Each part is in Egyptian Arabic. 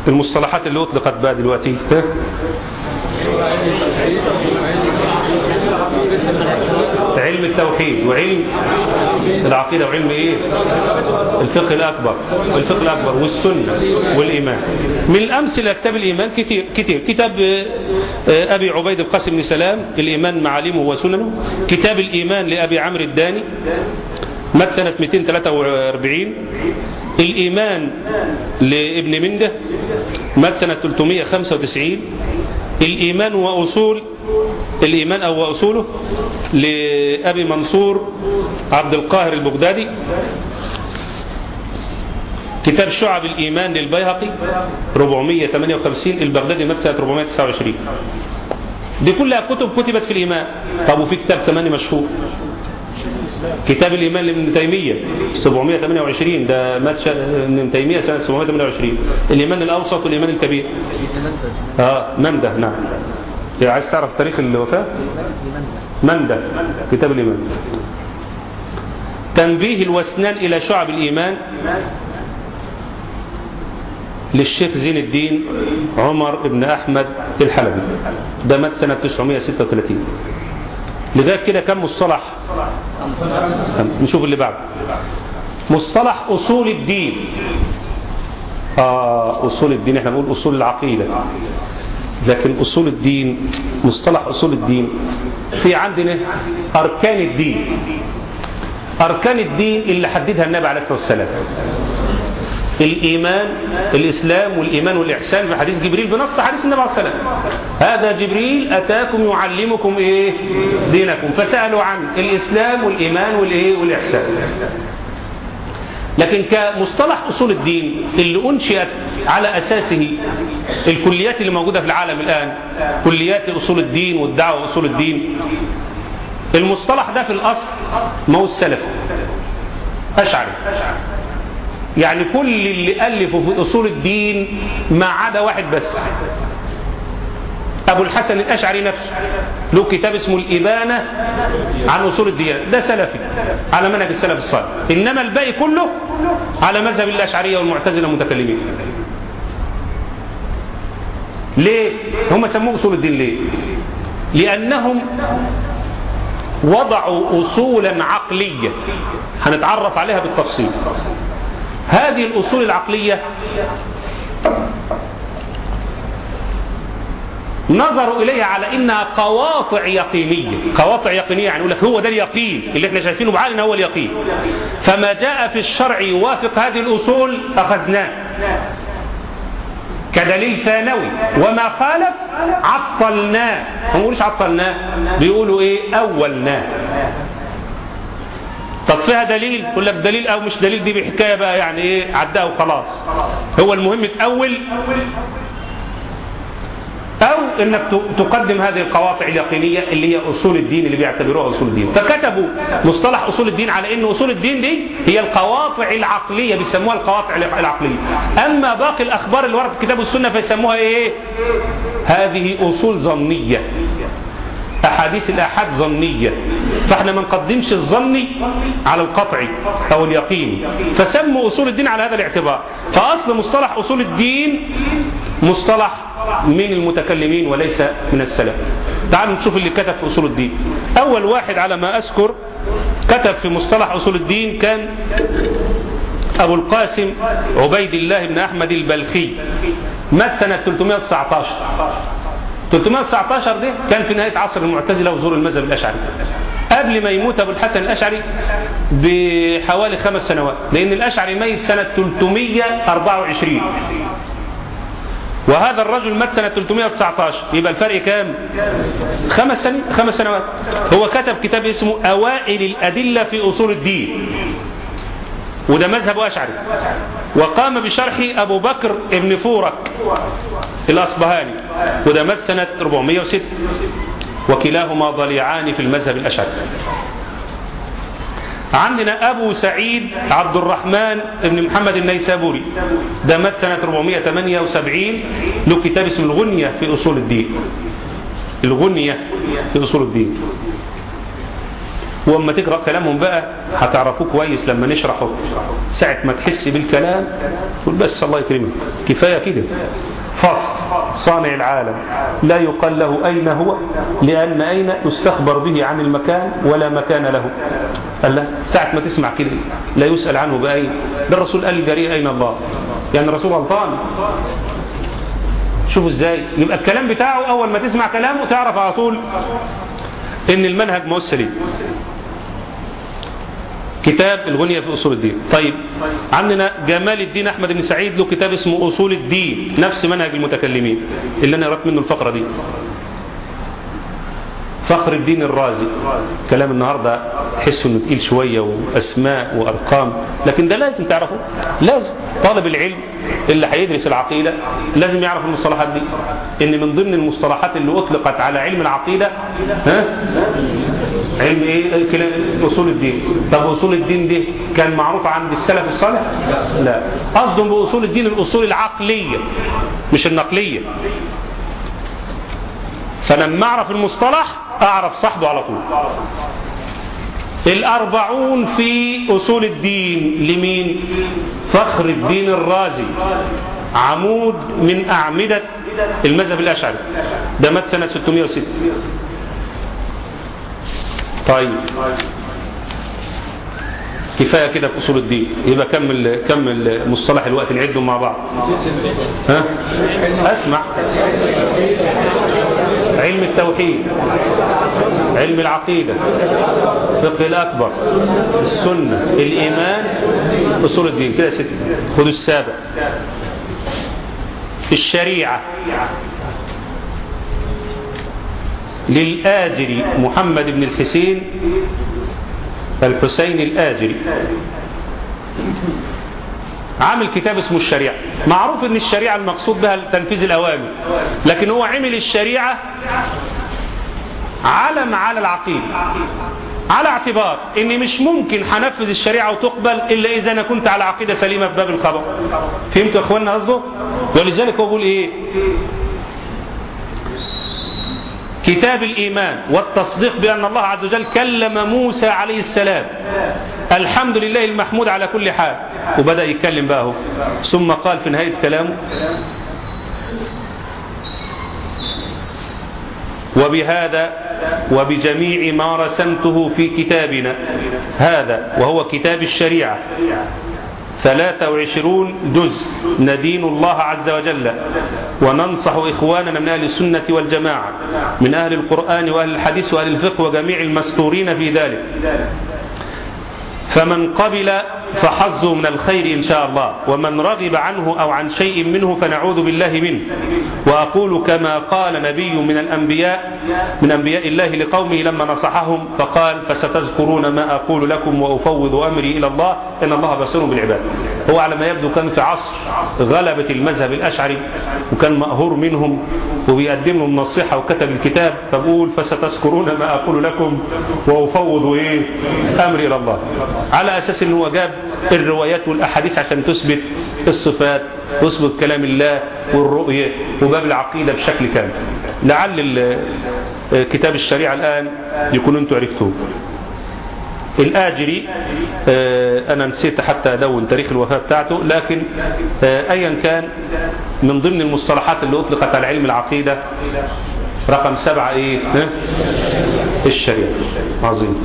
المصطلحات اللي أطلقت بقى دلوقتي ها؟ علم التوحيد وعلم العقيدة وعلم ايه الفقه الأكبر الفقه الأكبر والسنة والإيمان من الأمثلة كتاب الإيمان كتير كتير كتاب آه، أبي عبيد القاسم بن سلام الإيمان معالمه وسننه كتاب الإيمان لأبي عمرو الداني مات سنة 243 الإيمان لابن منده مات سنة 395 الإيمان وأصول الإيمان أو وأصوله لأبي منصور عبد القاهر البغدادي كتاب شعب الإيمان للبيهقي 458 البغدادي مات سنة 429 دي كلها كتب كتبت في الإيمان طب وفي كتاب كمان مشهور كتاب الإيمان لابن تيمية 728 ده مات شا- ابن تيمية سنة 728 الإيمان الأوسط والإيمان الكبير اه منده نعم يعني عايز تعرف تاريخ الوفاة منده كتاب الإيمان تنبيه الوسنان إلى شعب الإيمان للشيخ زين الدين عمر بن أحمد الحلبي ده مات سنة 936 لذلك كده كم مصطلح نشوف اللي بعده مصطلح أصول الدين آه أصول الدين احنا بنقول أصول العقيدة لكن أصول الدين مصطلح أصول الدين في عندنا أركان الدين أركان الدين اللي حددها النبي عليه الصلاة والسلام الإيمان الإسلام والإيمان والإحسان في حديث جبريل بنص حديث النبي عليه الصلاة والسلام هذا جبريل أتاكم يعلمكم إيه دينكم فسألوا عن الإسلام والإيمان والإيه والإحسان لكن كمصطلح أصول الدين اللي أنشئت على أساسه الكليات اللي موجودة في العالم الآن كليات أصول الدين والدعوة أصول الدين المصطلح ده في الأصل ما هو السلف أشعري يعني كل اللي ألفوا في أصول الدين ما عدا واحد بس أبو الحسن الأشعري نفسه له كتاب اسمه الإبانة عن أصول الديانة ده سلفي على منهج السلف الصالح إنما الباقي كله على مذهب الأشعرية والمعتزلة المتكلمين ليه؟ هم سموه أصول الدين ليه؟ لأنهم وضعوا أصولا عقلية هنتعرف عليها بالتفصيل هذه الأصول العقلية نظروا إليها على إنها قواطع يقينية قواطع يقينية يعني يقول لك هو ده اليقين اللي احنا شايفينه بعقلنا هو اليقين فما جاء في الشرع يوافق هذه الأصول أخذناه كدليل ثانوي وما خالف عطلناه هم بيقولوش عطلناه بيقولوا ايه أولناه طب فيها دليل يقول لك دليل او مش دليل دي بحكايه بقى يعني ايه عدها وخلاص هو المهم تأول او انك تقدم هذه القواطع اليقينيه اللي هي اصول الدين اللي بيعتبروها اصول الدين فكتبوا مصطلح اصول الدين على ان اصول الدين دي هي القواطع العقليه بيسموها القواطع العقليه اما باقي الاخبار اللي وردت في كتاب السنه فيسموها ايه هذه اصول ظنيه أحاديث الآحاد ظنية فاحنا ما نقدمش الظني على القطعي أو اليقين فسموا أصول الدين على هذا الاعتبار فأصل مصطلح أصول الدين مصطلح من المتكلمين وليس من السلف تعالوا نشوف اللي كتب في أصول الدين أول واحد على ما أذكر كتب في مصطلح أصول الدين كان أبو القاسم عبيد الله بن أحمد البلخي مات سنة 319 319 دي كان في نهاية عصر المعتزلة وظهور المذهب الأشعري قبل ما يموت أبو الحسن الأشعري بحوالي خمس سنوات لأن الأشعري ميت سنة 324 وهذا الرجل مات سنة 319 يبقى الفرق كام خمس سنين خمس سنوات هو كتب كتاب اسمه أوائل الأدلة في أصول الدين وده مذهب أشعري وقام بشرحه أبو بكر ابن فورك الأصبهاني وده مات سنة 406 وكلاهما ضليعان في المذهب الأشعري عندنا أبو سعيد عبد الرحمن بن محمد النيسابوري ده مات سنة 478 له كتاب اسمه الغنية في أصول الدين الغنية في أصول الدين واما تقرأ كلامهم بقى هتعرفوه كويس لما نشرحه ساعة ما تحس بالكلام تقول بس الله يكرمك كفاية كده فصل صانع العالم لا يقال له أين هو لأن أين يستخبر به عن المكان ولا مكان له قال لا ساعة ما تسمع كده لا يسأل عنه بأين ده الرسول قال للجريء أين الله يعني الرسول غلطان شوفوا ازاي يبقى الكلام بتاعه أول ما تسمع كلامه تعرف على طول ان المنهج ما هو سليم كتاب الغنية في أصول الدين طيب عندنا جمال الدين أحمد بن سعيد له كتاب اسمه أصول الدين نفس منهج المتكلمين اللي أنا قرأت منه الفقرة دي فخر الدين الرازي كلام النهاردة تحسه انه تقيل شوية واسماء وارقام لكن ده لازم تعرفه لازم طالب العلم اللي هيدرس العقيدة لازم يعرف المصطلحات دي ان من ضمن المصطلحات اللي اطلقت على علم العقيدة ها علم ايه كلام اصول الدين طب اصول الدين دي كان معروف عند السلف الصالح لا قصدهم باصول الدين الاصول العقلية مش النقلية فلما اعرف المصطلح اعرف صاحبه على طول الأربعون في أصول الدين لمين فخر الدين الرازي عمود من أعمدة المذهب الأشعري ده مات سنة 606 طيب كفاية كده في أصول الدين يبقى كمل كمل مصطلح الوقت نعدهم مع بعض ها أسمع علم التوحيد علم العقيدة فقه الأكبر السنة الإيمان أصول الدين كده ست خدوا السابع الشريعة للآجري محمد بن الحسين الحسين الآجري عامل كتاب اسمه الشريعة معروف ان الشريعة المقصود بها تنفيذ الأوامر لكن هو عمل الشريعة علم على العقيدة على اعتبار ان مش ممكن هنفذ الشريعة وتقبل الا اذا انا كنت على عقيدة سليمة في باب الخبر فهمتوا يا اخوانا قصده ولذلك هو بيقول ايه كتاب الإيمان والتصديق بأن الله عز وجل كلم موسى عليه السلام الحمد لله المحمود على كل حال وبدأ يتكلم بقى ثم قال في نهاية كلامه وبهذا وبجميع ما رسمته في كتابنا هذا وهو كتاب الشريعة ثلاثة وعشرون جزء ندين الله عز وجل وننصح إخواننا من أهل السنة والجماعة من أهل القرآن وأهل الحديث وأهل الفقه وجميع المستورين في ذلك فمن قبل فحظه من الخير إن شاء الله ومن رغب عنه أو عن شيء منه فنعوذ بالله منه وأقول كما قال نبي من الأنبياء من أنبياء الله لقومه لما نصحهم فقال فستذكرون ما أقول لكم وأفوض أمري إلى الله إن الله بصير بالعباد هو على ما يبدو كان في عصر غلبة المذهب الأشعري وكان مأهور منهم وبيقدم لهم نصيحة وكتب الكتاب فبقول فستذكرون ما أقول لكم وأفوض إيه أمري إلى الله على أساس أنه جاب الروايات والأحاديث عشان تثبت الصفات وتثبت كلام الله والرؤية وباب العقيدة بشكل كامل لعل كتاب الشريعة الآن يكون أنتم عرفتوه الآجري أنا نسيت حتى أدون تاريخ الوفاة بتاعته لكن أيا كان من ضمن المصطلحات اللي أطلقت على علم العقيدة رقم سبعة إيه الشريعة عظيم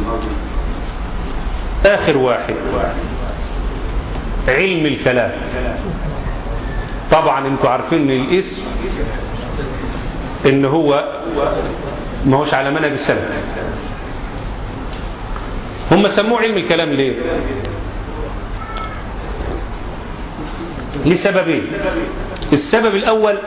آخر واحد علم الكلام طبعا انتوا عارفين ان الاسم ان هو ما هوش على منهج السلف هم سموه علم الكلام ليه لسببين السبب الاول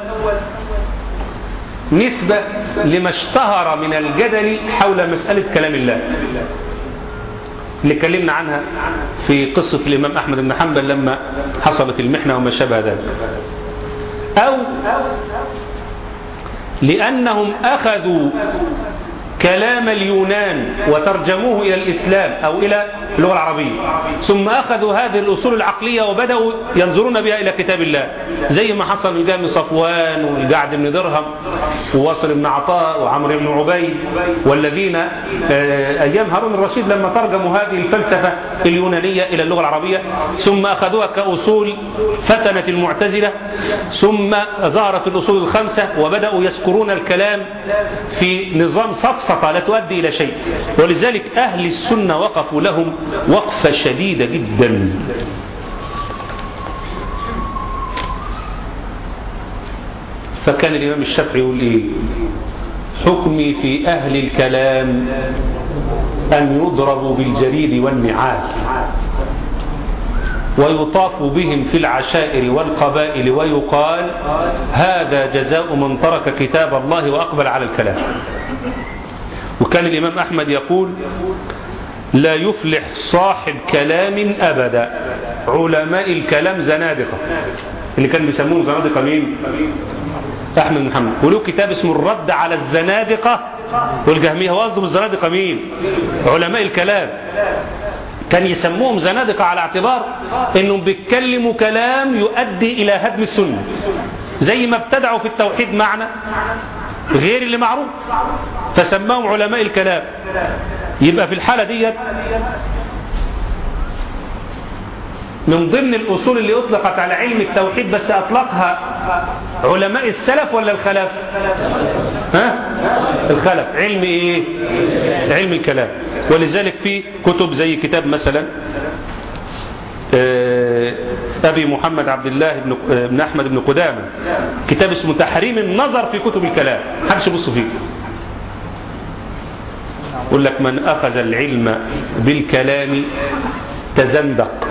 نسبة لما اشتهر من الجدل حول مسألة كلام الله اللي اتكلمنا عنها في قصة الإمام أحمد بن حنبل لما حصلت المحنة وما شابه ذلك أو لأنهم أخذوا كلام اليونان وترجموه إلى الإسلام أو إلى اللغة العربية ثم أخذوا هذه الأصول العقلية وبدأوا ينظرون بها إلى كتاب الله زي ما حصل من جامع صفوان والجعد بن درهم وواصل بن عطاء وعمرو بن عبيد والذين أيام هارون الرشيد لما ترجموا هذه الفلسفة اليونانية إلى اللغة العربية ثم أخذوها كأصول فتنة المعتزلة ثم ظهرت الأصول الخمسة وبدأوا يذكرون الكلام في نظام صفصفة لا تؤدي إلى شيء ولذلك أهل السنة وقفوا لهم وقفة شديدة جدا فكان الإمام الشافعي يقول إيه حكمي في أهل الكلام أن يضربوا بالجريد والنعال ويطاف بهم في العشائر والقبائل ويقال هذا جزاء من ترك كتاب الله وأقبل على الكلام وكان الإمام أحمد يقول لا يفلح صاحب كلام أبدا علماء الكلام زنادقة اللي كان بيسموهم زنادقة مين أحمد محمد وله كتاب اسمه الرد على الزنادقة والجهمية هو قصده بالزنادقة مين علماء الكلام كان يسموهم زنادقة على اعتبار انهم بيتكلموا كلام يؤدي الى هدم السنة زي ما ابتدعوا في التوحيد معنى غير اللي معروف فسماهم علماء الكلام يبقى في الحالة ديت من ضمن الأصول اللي أطلقت على علم التوحيد بس أطلقها علماء السلف ولا الخلف ها؟ الخلف علم إيه علم الكلام ولذلك في كتب زي كتاب مثلا أبي محمد عبد الله بن, بن أحمد بن قدامة كتاب اسمه تحريم النظر في كتب الكلام حدش يبص فيه يقول لك من أخذ العلم بالكلام تزندق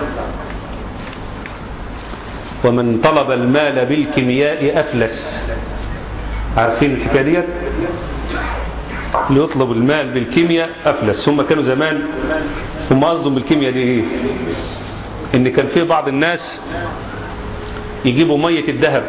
ومن طلب المال بالكيمياء أفلس عارفين الحكاية ديت اللي يطلب المال بالكيمياء أفلس هم كانوا زمان هم قصدهم بالكيمياء دي إيه إن كان في بعض الناس يجيبوا مية الذهب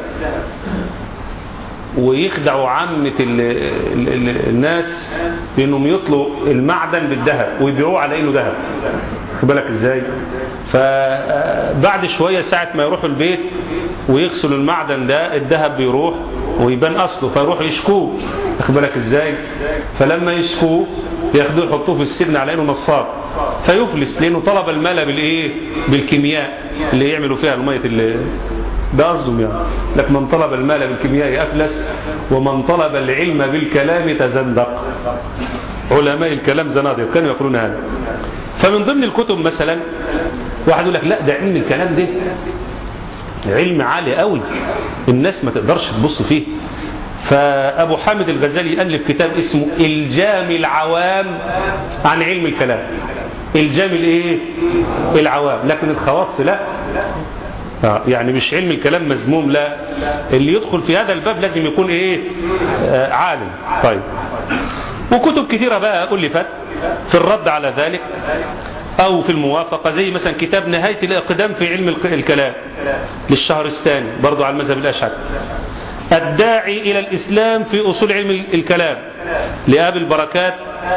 ويخدعوا عامة ال ال ال الناس بأنهم يطلوا المعدن بالذهب ويبيعوه على إنه ذهب بالك إزاي فبعد شوية ساعة ما يروحوا البيت ويغسلوا المعدن ده الذهب بيروح ويبان أصله فيروحوا يشكوه بالك إزاي فلما يشكوه ياخدوه يحطوه في السجن على إنه نصاب فيفلس لأنه طلب المال بالإيه بالكيمياء اللي يعملوا فيها المية اللي ده قصدهم يعني لك من طلب المال بالكيمياء أفلس ومن طلب العلم بالكلام تزندق علماء الكلام زنادق كانوا يقولون هذا فمن ضمن الكتب مثلا واحد يقول لك لا ده علم الكلام ده علم عالي قوي الناس ما تقدرش تبص فيه فأبو حامد الغزالي ألف كتاب اسمه إلجام العوام عن علم الكلام إلجام الإيه؟ العوام لكن الخواص لا يعني مش علم الكلام مذموم لا اللي يدخل في هذا الباب لازم يكون ايه آه عالم طيب وكتب كثيرة بقى ألفت في الرد على ذلك أو في الموافقة زي مثلا كتاب نهاية الإقدام في علم الكلام للشهر الثاني برضو على المذهب الأشعري الداعي إلى الإسلام في أصول علم الكلام لأبي البركات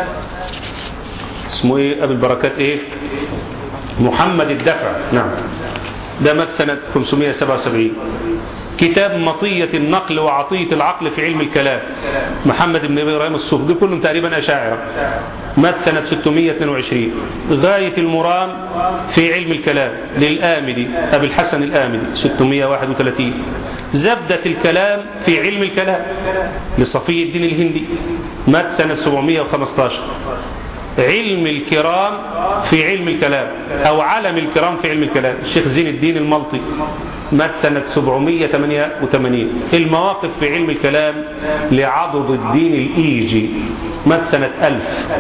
اسمه إيه أبي البركات إيه محمد الدفع نعم ده مات سنة 577 كتاب مطية النقل وعطية العقل في علم الكلام محمد بن إبراهيم الصوف دول كلهم تقريبا أشاعرة مات سنة 622 غاية المرام في علم الكلام للآمدي أبي الحسن الآمدي 631 زبدة الكلام في علم الكلام لصفي الدين الهندي مات سنة 715 علم الكرام في علم الكلام أو علم الكرام في علم الكلام الشيخ زين الدين الملطي مات سنة 788 المواقف في علم الكلام لعضد الدين الإيجي مات سنة 1000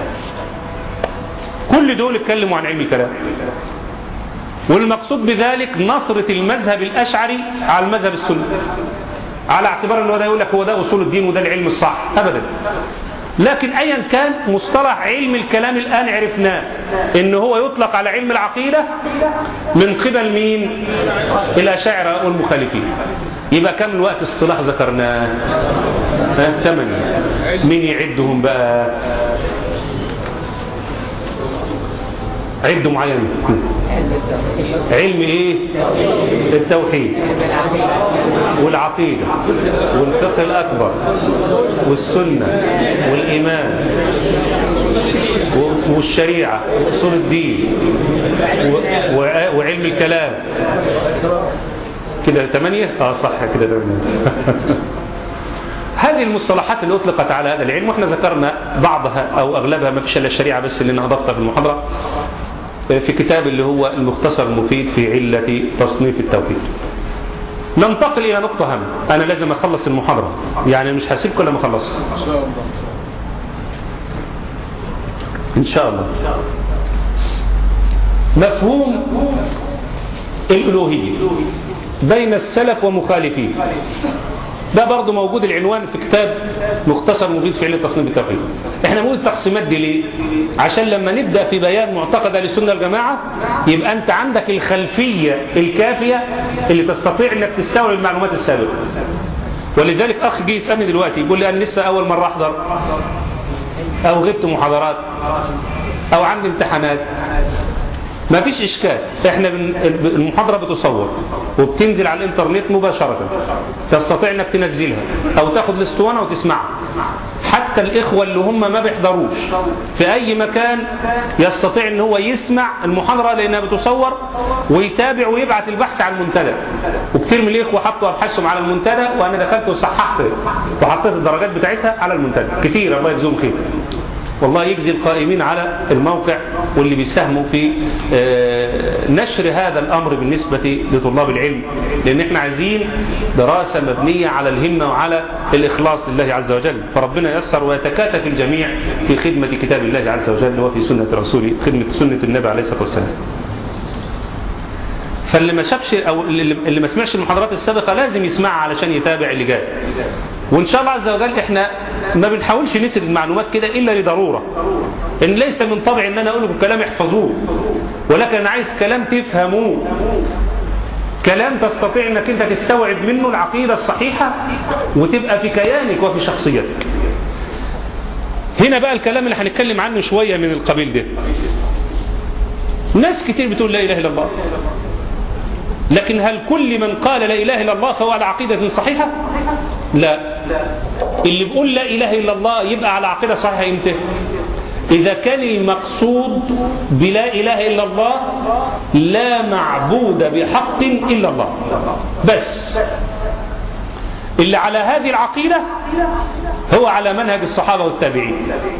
كل دول اتكلموا عن علم الكلام والمقصود بذلك نصرة المذهب الأشعري على المذهب السني على اعتبار ان هو ده يقول لك هو ده أصول الدين وده العلم الصح أبدا لكن ايا كان مصطلح علم الكلام الان عرفناه ان هو يطلق على علم العقيدة من قبل مين الاشاعرة والمخالفين يبقى كم الوقت اصطلاح ذكرناه ثمانية مين يعدهم بقى عدوا معايا علم ايه التوحيد والعقيدة والفقه الأكبر والسنة والإيمان والشريعة وأصول الدين وعلم الكلام كده ثمانية اه صح كده ثمانية هذه المصطلحات اللي أطلقت على هذا العلم واحنا ذكرنا بعضها أو أغلبها ما فيش إلا الشريعة بس اللي أنا أضفتها في المحاضرة في كتاب اللي هو المختصر المفيد في علة تصنيف التوحيد ننتقل إلى نقطة هامة أنا لازم أخلص المحاضرة يعني مش هسيبكم لما أخلصها إن شاء الله مفهوم الألوهية بين السلف ومخالفين ده برضه موجود العنوان في كتاب مختصر مفيد في علة تصنيف التوحيد احنا بنقول التقسيمات دي ليه عشان لما نبدأ في بيان معتقد اهل السنه الجماعة يبقى انت عندك الخلفية الكافية اللي تستطيع انك تستوعب المعلومات السابقة ولذلك اخ جه يسالني دلوقتي يقول لي انا لسه اول مرة احضر او غبت محاضرات او عندي امتحانات ما فيش إشكال احنا المحاضرة بتصور وبتنزل على الانترنت مباشرة تستطيع انك تنزلها او تاخد الاسطوانة وتسمعها حتى الاخوة اللي هم ما بيحضروش في اي مكان يستطيع ان هو يسمع المحاضرة لانها بتصور ويتابع ويبعت البحث عن المنتدى وكثير من الاخوة حطوا ابحاثهم على المنتدى وانا دخلت وصححت وحطيت الدرجات بتاعتها على المنتدى كثير الله يجزيهم خير والله يجزي القائمين على الموقع واللي بيساهموا في نشر هذا الأمر بالنسبة لطلاب العلم لأن احنا عايزين دراسة مبنية على الهمة وعلى الإخلاص لله عز وجل فربنا يسر ويتكاتف الجميع في خدمة كتاب الله عز وجل وفي سنة رسوله خدمة سنة النبي عليه الصلاة والسلام فاللي ما شافش او اللي ما سمعش المحاضرات السابقه لازم يسمعها علشان يتابع اللي جاي وان شاء الله عز وجل احنا ما بنحاولش نسرد المعلومات كده الا لضروره ان ليس من طبع ان انا اقول لكم كلام احفظوه ولكن انا عايز كلام تفهموه كلام تستطيع انك انت تستوعب منه العقيده الصحيحه وتبقى في كيانك وفي شخصيتك هنا بقى الكلام اللي هنتكلم عنه شويه من القبيل ده ناس كتير بتقول لا اله الا الله لكن هل كل من قال لا إله إلا الله فهو على عقيدة صحيحة لا اللي بيقول لا إله إلا الله يبقى على عقيدة صحيحة إمتى إذا كان المقصود بلا إله إلا الله لا معبود بحق إلا الله بس اللي على هذه العقيدة هو على منهج الصحابة والتابعين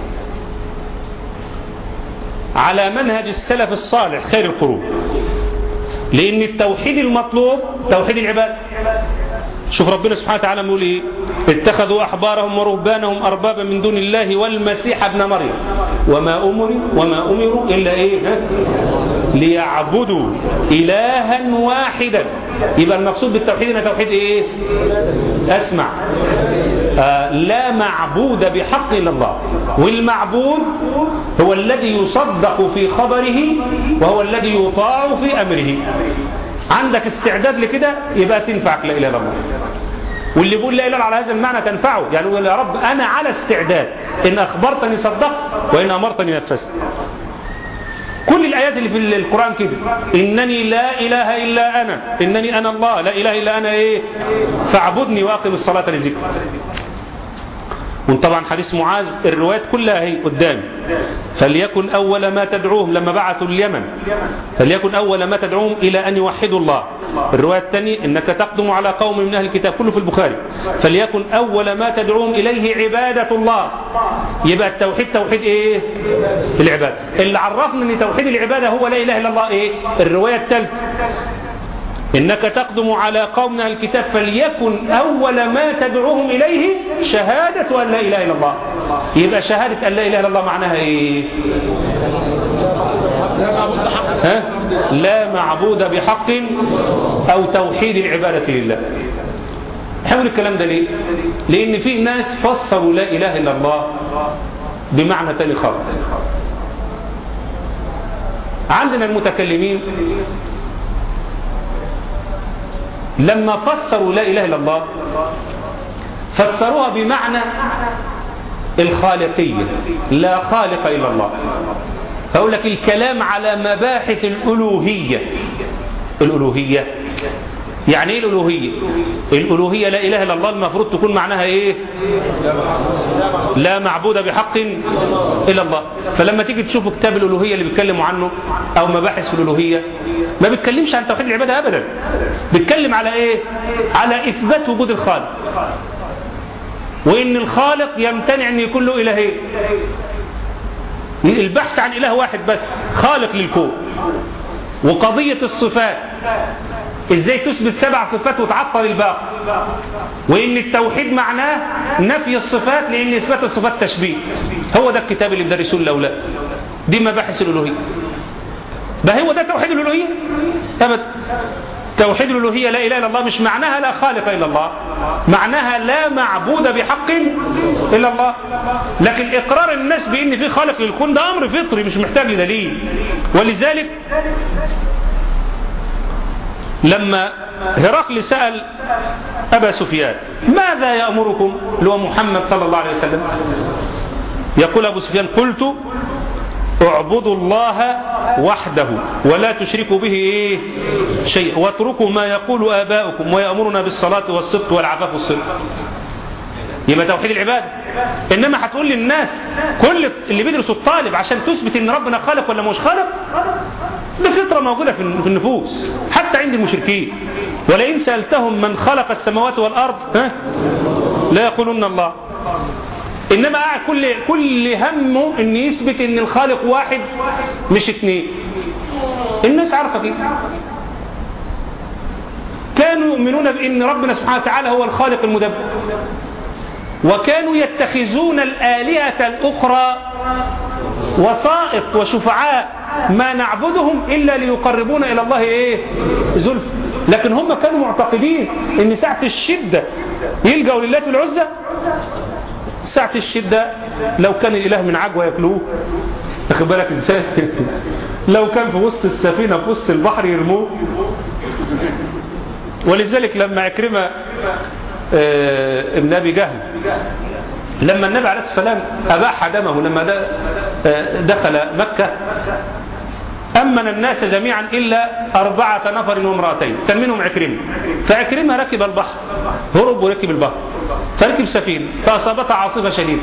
على منهج السلف الصالح خير القرون لأن التوحيد المطلوب توحيد العباد شوف ربنا سبحانه وتعالى يقول ايه اتخذوا احبارهم ورهبانهم اربابا من دون الله والمسيح ابن مريم وما امروا وما امروا الا ايه ها؟ ليعبدوا الها واحدا يبقى المقصود بالتوحيد هنا توحيد ايه اسمع آه لا معبود بحق الا الله والمعبود هو الذي يصدق في خبره وهو الذي يطاع في امره عندك استعداد لكده يبقى تنفعك لا اله الا الله واللي بيقول لا اله الا على هذا المعنى تنفعه يعني يقول يا رب انا على استعداد ان اخبرتني صدقت وان امرتني نفذت كل الآيات اللي في القرآن كده إنني لا إله إلا أنا إنني أنا الله لا إله إلا أنا إيه فاعبدني وأقم الصلاة لذكر وطبعا حديث معاذ الروايات كلها هي قدامي فليكن أول ما تدعوهم لما بعثوا اليمن فليكن أول ما تدعوهم إلى أن يوحدوا الله الرواية الثانية إنك تقدم على قوم من أهل الكتاب كله في البخاري فليكن أول ما تدعوهم إليه عبادة الله يبقى التوحيد توحيد إيه العبادة اللي عرفنا أن توحيد العبادة هو لا إله إلا الله إيه الرواية الثالثة إنك تقدم على قوم أهل الكتاب فليكن أول ما تدعوهم إليه شهادة أن لا إله إلا الله يبقى شهادة أن لا إله إلا الله معناها إيه ها؟ لا معبود بحق أو توحيد العبادة لله حاول الكلام ده ليه لان في ناس فسروا لا اله الا الله بمعنى تاني خالص عندنا المتكلمين لما فسروا لا اله الا الله فسروها بمعنى الخالقيه لا خالق الا الله فأقول لك الكلام على مباحث الألوهية الألوهية يعني ايه الألوهية الألوهية لا إله إلا الله المفروض تكون معناها ايه لا معبود بحق إلا الله فلما تيجي تشوف كتاب الألوهية اللي بيتكلموا عنه أو مباحث في الألوهية ما بيتكلمش عن توحيد العبادة أبدا بيتكلم على ايه على إثبات وجود الخالق وإن الخالق يمتنع أن يكون له إلهين البحث عن إله واحد بس خالق للكون وقضية الصفات ازاي تثبت سبع صفات وتعطل الباقي وان التوحيد معناه نفي الصفات لان اثبات الصفات تشبيه هو ده الكتاب اللي بدرسوه الاولاد دي مباحث الالوهيه ده هو ده توحيد الالوهيه ابدا توحيد الألوهية لا إله إلا الله مش معناها لا خالق إلا الله معناها لا معبود بحق إلا الله لكن إقرار الناس بأن في خالق للكون ده أمر فطري مش محتاج لدليل ولذلك لما هرقل سأل أبا سفيان ماذا يأمركم اللي هو محمد صلى الله عليه وسلم يقول أبو سفيان قلت اعبدوا الله وحده ولا تشركوا به ايه شيء واتركوا ما يقول آباؤكم ويأمرنا بالصلاة والصدق والعفاف والصدق يبقى توحيد العبادة إنما هتقول للناس كل اللي بيدرسوا الطالب عشان تثبت إن ربنا خالق ولا مش خالق ده فطرة موجودة في النفوس حتى عند المشركين ولئن سألتهم من خلق السماوات والأرض ها لا يقولون الله انما قاعد كل كل همه ان يثبت ان الخالق واحد مش اثنين الناس عارفه كده كانوا يؤمنون بان ربنا سبحانه وتعالى هو الخالق المدبر وكانوا يتخذون الآلهة الأخرى وسائط وشفعاء ما نعبدهم إلا ليقربونا إلى الله إيه زلف لكن هم كانوا معتقدين ان ساعة الشدة يلجأوا لله العزة ساعة الشدة لو كان الإله من عجوة ياكلوه واخد بالك ازاي لو كان في وسط السفينة في وسط البحر يرموه ولذلك لما عكرمة آه ابن أبي جهل لما النبي عليه الصلاة والسلام أباح دمه لما دخل مكة أمن الناس جميعا إلا أربعة نفر وامرأتين كان منهم عكرمة فعكرمة ركب البحر هرب وركب البحر فركب سفينة فأصابتها عاصفة شديدة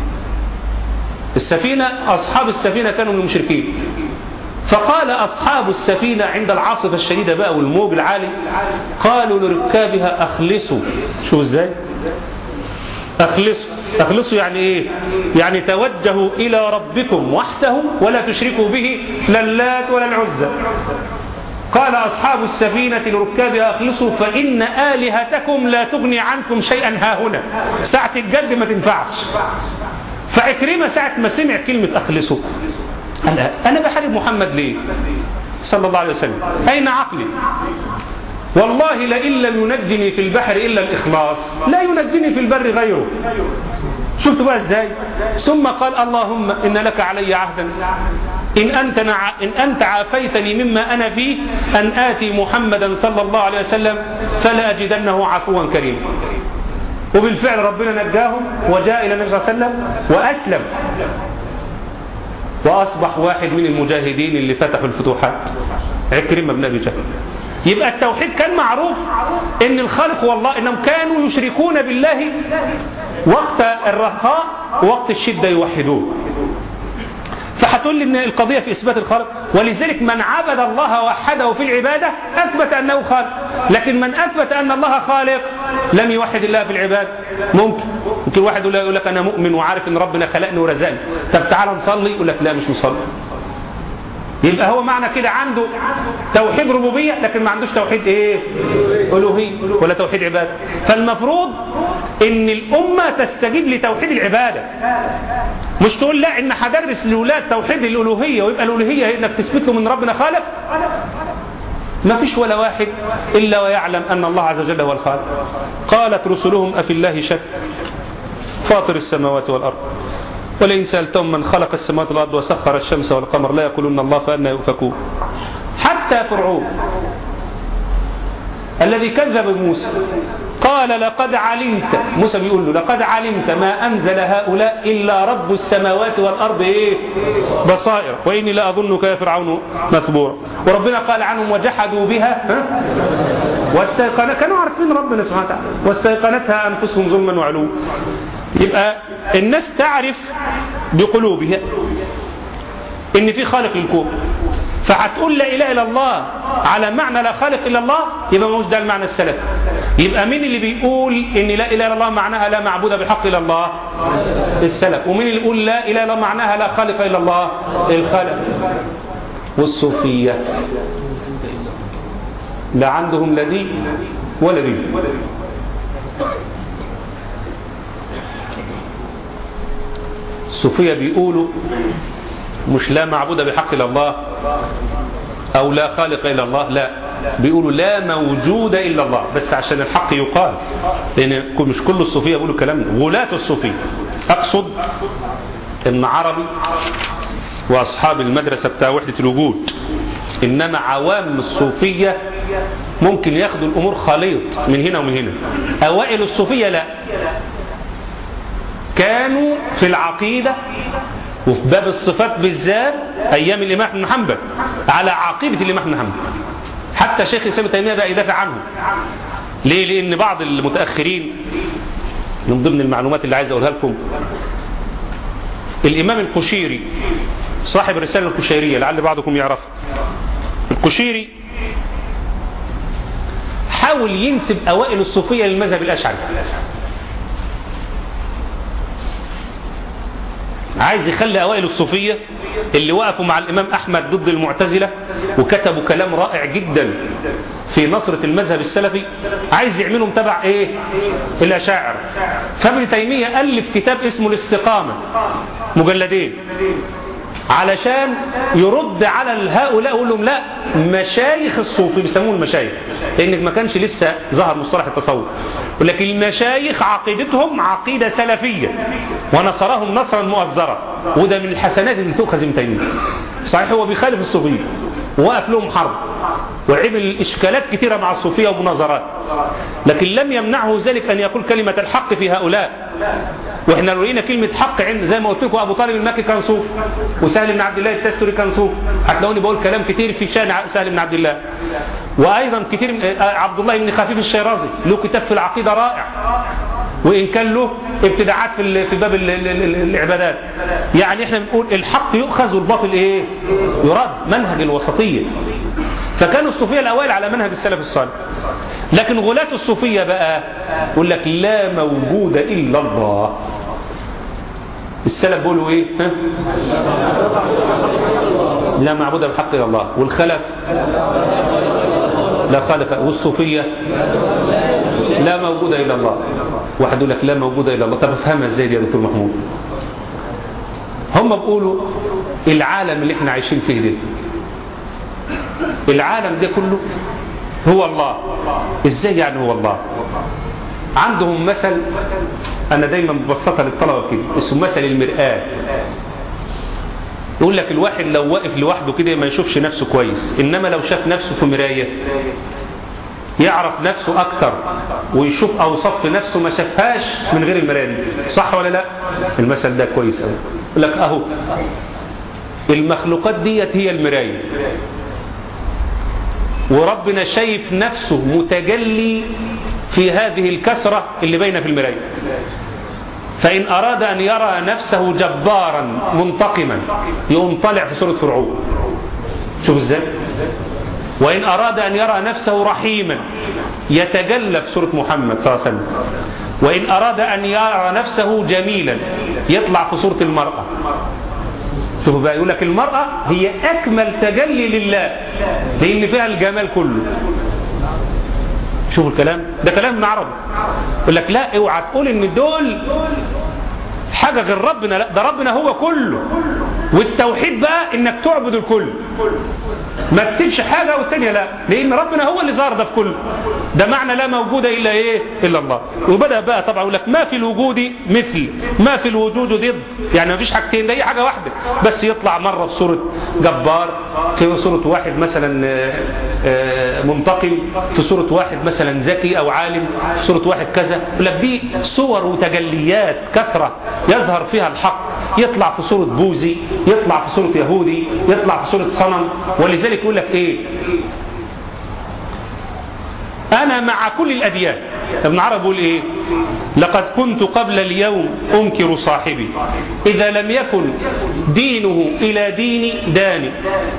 السفينة أصحاب السفينة كانوا من المشركين فقال أصحاب السفينة عند العاصفة الشديدة بقى والموج العالي قالوا لركابها أخلصوا شوف ازاي أخلصوا أخلصوا يعني إيه يعني توجهوا إلى ربكم وحده ولا تشركوا به لا اللات ولا العزى قال أصحاب السفينة لركابها أخلصوا فإن آلهتكم لا تغني عنكم شيئا ها هنا ساعة الجد ما تنفعش فعكرمة ساعة ما سمع كلمة أخلصوا قال أنا بحارب محمد ليه صلى الله عليه وسلم أين عقلي والله لئن لم ينجني في البحر إلا الإخلاص لا ينجني في البر غيره شفت بقى ازاي ثم قال اللهم إن لك علي عهدا إن أنت, نع... إن أنت عافيتني مما أنا فيه أن آتي محمدا صلى الله عليه وسلم فلا أجدنه عفوا كريما وبالفعل ربنا نجاهم وجاء إلى النبي صلى الله عليه وسلم وأسلم وأصبح واحد من المجاهدين اللي فتحوا الفتوحات عكرمة بن أبي جهل يبقى التوحيد كان معروف ان الخالق هو الله انهم كانوا يشركون بالله وقت الرخاء ووقت الشدة يوحدوه فهتقول لي ان القضية في اثبات الخالق ولذلك من عبد الله وحده في العبادة اثبت انه خالق لكن من اثبت ان الله خالق لم يوحد الله في العبادة ممكن ممكن واحد يقول لك انا مؤمن وعارف ان ربنا خلقني ورزقني طب تعالى نصلي يقول لك لا مش نصلي يبقى هو معنى كده عنده توحيد ربوبية لكن ما عندوش توحيد ايه ألوهية ولا توحيد عبادة فالمفروض ان الأمة تستجيب لتوحيد العبادة مش تقول لا ان هدرس لأولاد توحيد الألوهية ويبقى الألوهية انك تثبت له من ربنا خالق ما فيش ولا واحد إلا ويعلم أن الله عز وجل هو الخالق قالت رسلهم أفي الله شك فاطر السماوات والأرض ولئن سألتم من خلق السماوات والأرض وسخر الشمس والقمر لا يقولون الله فأنا يؤفكون حتى فرعون الذي كذب موسى قال لقد علمت موسى بيقول له لقد علمت ما أنزل هؤلاء إلا رب السماوات والأرض إيه بصائر وإني لا أظنك يا فرعون مثبورا وربنا قال عنهم وجحدوا بها ها؟ واستيقن كانوا عارفين ربنا سبحانه وتعالى واستيقنتها أنفسهم ظلما وعلوا يبقى الناس تعرف بقلوبها ان في خالق للكون فهتقول لا اله الا الله على معنى لا خالق الا الله يبقى مش ده المعنى السلفي يبقى مين اللي بيقول ان لا اله الا الله معناها لا معبود بحق الا الله السلف ومين اللي يقول لا اله الا الله معناها لا خالق الا الله الخلق والصوفيه لا عندهم لا دي ولا دي الصوفيه بيقولوا مش لا معبود بحق الا الله او لا خالق الا الله لا بيقولوا لا موجود الا الله بس عشان الحق يقال لان مش كل الصوفيه بيقولوا كلام غلاة الصوفيه اقصد ابن عربي واصحاب المدرسه بتاع وحده الوجود انما عوام الصوفيه ممكن ياخدوا الامور خليط من هنا ومن هنا اوائل الصوفيه لا كانوا في العقيده وفي باب الصفات بالذات ايام الامام احمد بن حنبل على عقيده الامام احمد بن حنبل حتى شيخ الاسلام ابن تيميه بقى يدافع عنه ليه لان بعض المتاخرين من ضمن المعلومات اللي عايز اقولها لكم الامام القشيري صاحب الرساله القشيريه لعل بعضكم يعرف القشيري حاول ينسب اوائل الصوفيه للمذهب الاشعري عايز يخلي أوائل الصوفية اللي وقفوا مع الإمام أحمد ضد المعتزلة وكتبوا كلام رائع جدا في نصرة المذهب السلفي عايز يعملهم تبع إيه الأشاعر فابن تيمية ألف كتاب اسمه الاستقامة مجلدين علشان يرد على هؤلاء يقول لهم لا مشايخ الصوفي بيسموه المشايخ لان ما كانش لسه ظهر مصطلح التصوف ولكن المشايخ عقيدتهم عقيدة سلفية ونصرهم نصرا مؤزرا وده من الحسنات اللي تؤخذ من تيمية صحيح هو بيخالف الصوفية ووقف لهم حرب وعمل إشكالات كثيرة مع الصوفية ومناظرات لكن لم يمنعه ذلك أن يقول كلمة الحق في هؤلاء واحنا لو لقينا كلمة حق عند زي ما قلت لكم أبو طالب المكي كان صوف وسهل بن عبد الله التستري كان صوف هتلاقوني بقول كلام كتير في شان سهل بن عبد الله وأيضا كتير عبد الله بن خفيف الشيرازي له كتاب في العقيدة رائع وإن كان له ابتداعات في في باب العبادات يعني احنا بنقول الحق يؤخذ والباطل ايه يراد منهج الوسطية فكانوا الصوفية الأوائل على منهج السلف الصالح لكن غلاة الصوفية بقى يقول لك لا موجود إلا الله السلف بيقولوا ايه ها؟ لا معبود بحق الا الله والخلف لا خالق والصوفية لا موجود إلا الله واحد يقول لك لا موجود إلا الله طب افهمها ازاي دي يا دكتور محمود هم بيقولوا العالم اللي احنا عايشين فيه ده العالم ده كله هو الله ازاي يعني هو الله عندهم مثل انا دايما ببسطها للطلبه كده اسمه مثل المرآة يقول لك الواحد لو واقف لوحده كده ما يشوفش نفسه كويس انما لو شاف نفسه في مرايه يعرف نفسه اكتر ويشوف اوصاف في نفسه ما شافهاش من غير المرايه دي صح ولا لا المثل ده كويس قوي يقول لك اهو المخلوقات ديت هي المرايه وربنا شايف نفسه متجلي في هذه الكسرة اللي بين في المراية فإن أراد أن يرى نفسه جبارا منتقما يقوم طلع في سورة فرعون شوف ازاي وإن أراد أن يرى نفسه رحيما يتجلى في سورة محمد صلى الله عليه وسلم وإن أراد أن يرى نفسه جميلا يطلع في سورة المرأة شوفوا بقى يقول لك المرأة هي أكمل تجلي لله لأن فيها الجمال كله شوفوا الكلام ده كلام ابن عربي يقول لك لا اوعى تقول ان دول حاجة غير ربنا لا ده ربنا هو كله والتوحيد بقى انك تعبد الكل ما تسيبش حاجة والتانية لا لان ربنا هو اللي ظهر ده في كل ده معنى لا موجود الا ايه الا الله وبدأ بقى طبعا يقول لك ما في الوجود مثل ما في الوجود ضد يعني ما فيش حاجتين ده هي حاجة واحدة بس يطلع مرة في صورة جبار في صورة واحد مثلا منتقم في صورة واحد مثلا ذكي او عالم في صورة واحد كذا يقول لك دي صور وتجليات كثرة يظهر فيها الحق يطلع في صورة بوذي يطلع في صورة يهودي يطلع في صورة صنم ولذلك يقول لك ايه انا مع كل الاديان ابن عرب يقول ايه لقد كنت قبل اليوم انكر صاحبي اذا لم يكن دينه الى ديني داني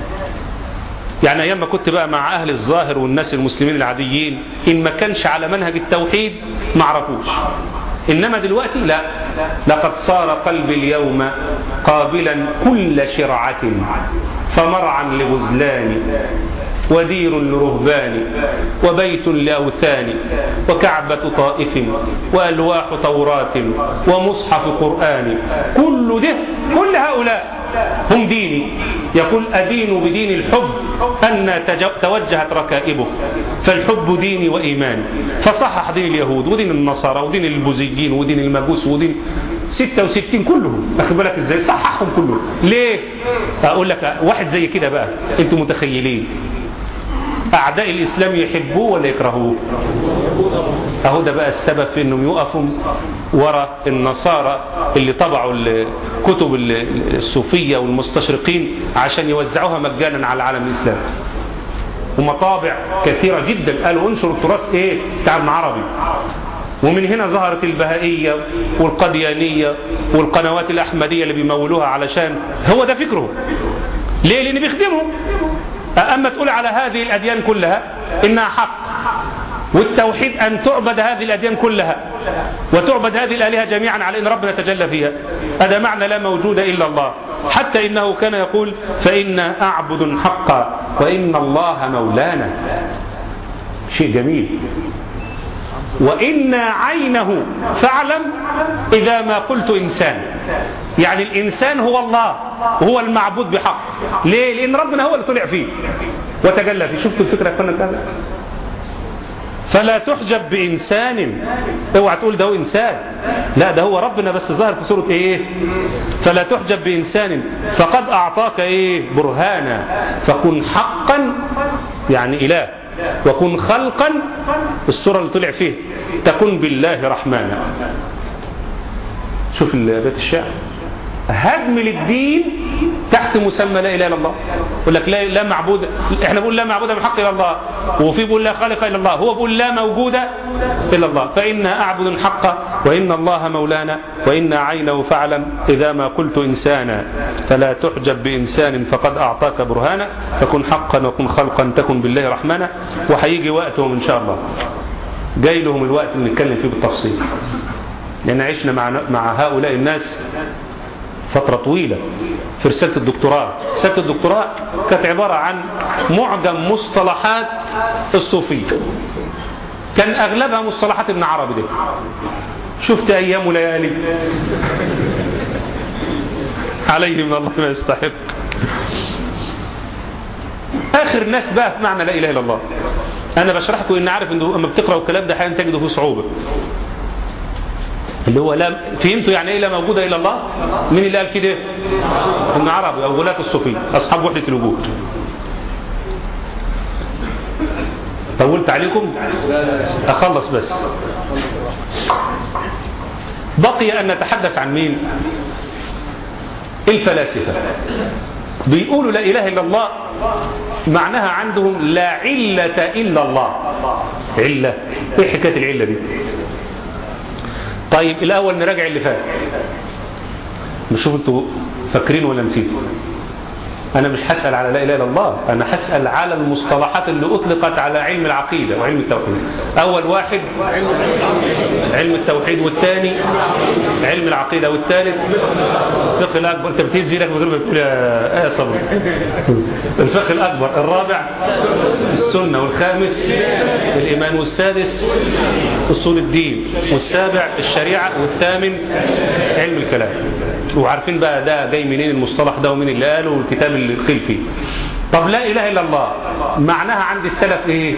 يعني ايام ما كنت بقى مع اهل الظاهر والناس المسلمين العاديين ان ما كانش على منهج التوحيد ما عرفوش إنما دلوقتي لا لقد صار قلبي اليوم قابلا كل شرعة فمرعا لغزلان ودير لرهبان وبيت لأوثان وكعبة طائف وألواح توراة ومصحف قرآن كل ده كل هؤلاء هم ديني يقول أدين بدين الحب أن توجهت ركائبه فالحب ديني وإيماني فصحح دين اليهود ودين النصارى ودين البوذيين ودين المجوس ودين 66 كلهم أخذ بالك إزاي صححهم كلهم ليه أقول لك واحد زي كده بقى أنتم متخيلين أعداء الإسلام يحبوه ولا يكرهوه أهو ده بقى السبب في أنهم يقفوا وراء النصارى اللي طبعوا الكتب الصوفية والمستشرقين عشان يوزعوها مجانا على العالم الإسلامي ومطابع كثيرة جدا قالوا انشروا التراث ايه بتاع العربي ومن هنا ظهرت البهائية والقديانية والقنوات الأحمدية اللي بيمولوها علشان هو ده فكره ليه لأن بيخدمهم أما تقول على هذه الأديان كلها إنها حق والتوحيد أن تعبد هذه الأديان كلها وتعبد هذه الآلهة جميعا على أن ربنا تجلى فيها هذا معنى لا موجود إلا الله حتى إنه كان يقول فإن أعبد حقا وإن الله مولانا شيء جميل وإن عينه فاعلم إذا ما قلت إنسان يعني الإنسان هو الله وهو المعبود بحق ليه؟ لأن ربنا هو اللي طلع فيه وتجلى فيه شفتوا الفكرة كنا كذا فلا تحجب بإنسان اوعى تقول ده هو إنسان لا ده هو ربنا بس ظاهر في سورة إيه فلا تحجب بإنسان فقد أعطاك إيه برهانا فكن حقا يعني إله وكن خلقا السورة اللي طلع فيه تكن بالله رحمانا شوف بيت الشعر هدم للدين تحت مسمى لا اله الا الله يقول لك لا لا معبود احنا بنقول لا معبود بحق الا الله وفي بيقول لا خالق الا الله هو بيقول لا موجود الا الله فانا اعبد الحق وان الله مولانا وان عينه فعلا اذا ما قلت انسانا فلا تحجب بانسان فقد اعطاك برهانا فكن حقا وكن خلقا تكن بالله رحمانا وهيجي وقتهم ان شاء الله جاي لهم الوقت اللي نتكلم فيه بالتفصيل لان عشنا مع مع هؤلاء الناس فترة طويلة في رسالة الدكتوراه رسالة الدكتوراه كانت عبارة عن معجم مصطلحات الصوفية كان أغلبها مصطلحات ابن عربي ده شفت أيام وليالي عليه من الله ما يستحق آخر ناس بقى في معنى لا إله إلا الله أنا بشرحكم إن عارف إنه أما بتقرأوا الكلام ده أحيانا تجدوا فيه صعوبة اللي هو لا فهمتوا يعني ايه لا موجوده الا الله مين اللي قال كده ابن عربي او غلاة الصوفيه اصحاب وحده الوجود طولت عليكم اخلص بس بقي ان نتحدث عن مين الفلاسفه بيقولوا لا اله الا الله معناها عندهم لا عله الا الله عله ايه حكايه العله دي طيب الأول نراجع اللي فات نشوف انتوا فاكرين ولا نسيتوا أنا مش هسأل على لا إله إلا الله أنا هسأل على المصطلحات اللي أطلقت على علم العقيدة وعلم التوحيد أول واحد علم التوحيد والثاني علم العقيدة والثالث الفقه الأكبر أنت بتهز لك من غير ما تقول يا آية صبري الفقه الأكبر الرابع السنة والخامس الإيمان والسادس أصول الدين والسابع الشريعة والثامن علم الكلام وعارفين بقى ده جاي منين المصطلح ده ومين اللي قاله والكتاب اللي قيل فيه طب لا إله إلا الله معناها عند السلف إيه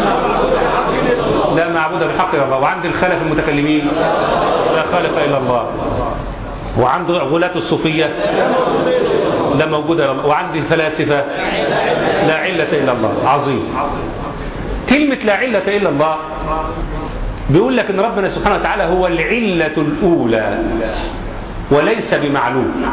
لا معبود بحق إلا الله وعند الخلف المتكلمين لا خالق إلا الله وعند غلاة الصوفية لا موجود إلا الله وعند الفلاسفة لا علة إلا الله عظيم كلمة لا علة إلا الله بيقول لك ان ربنا سبحانه وتعالى هو العلة الأولى وليس بمعلوم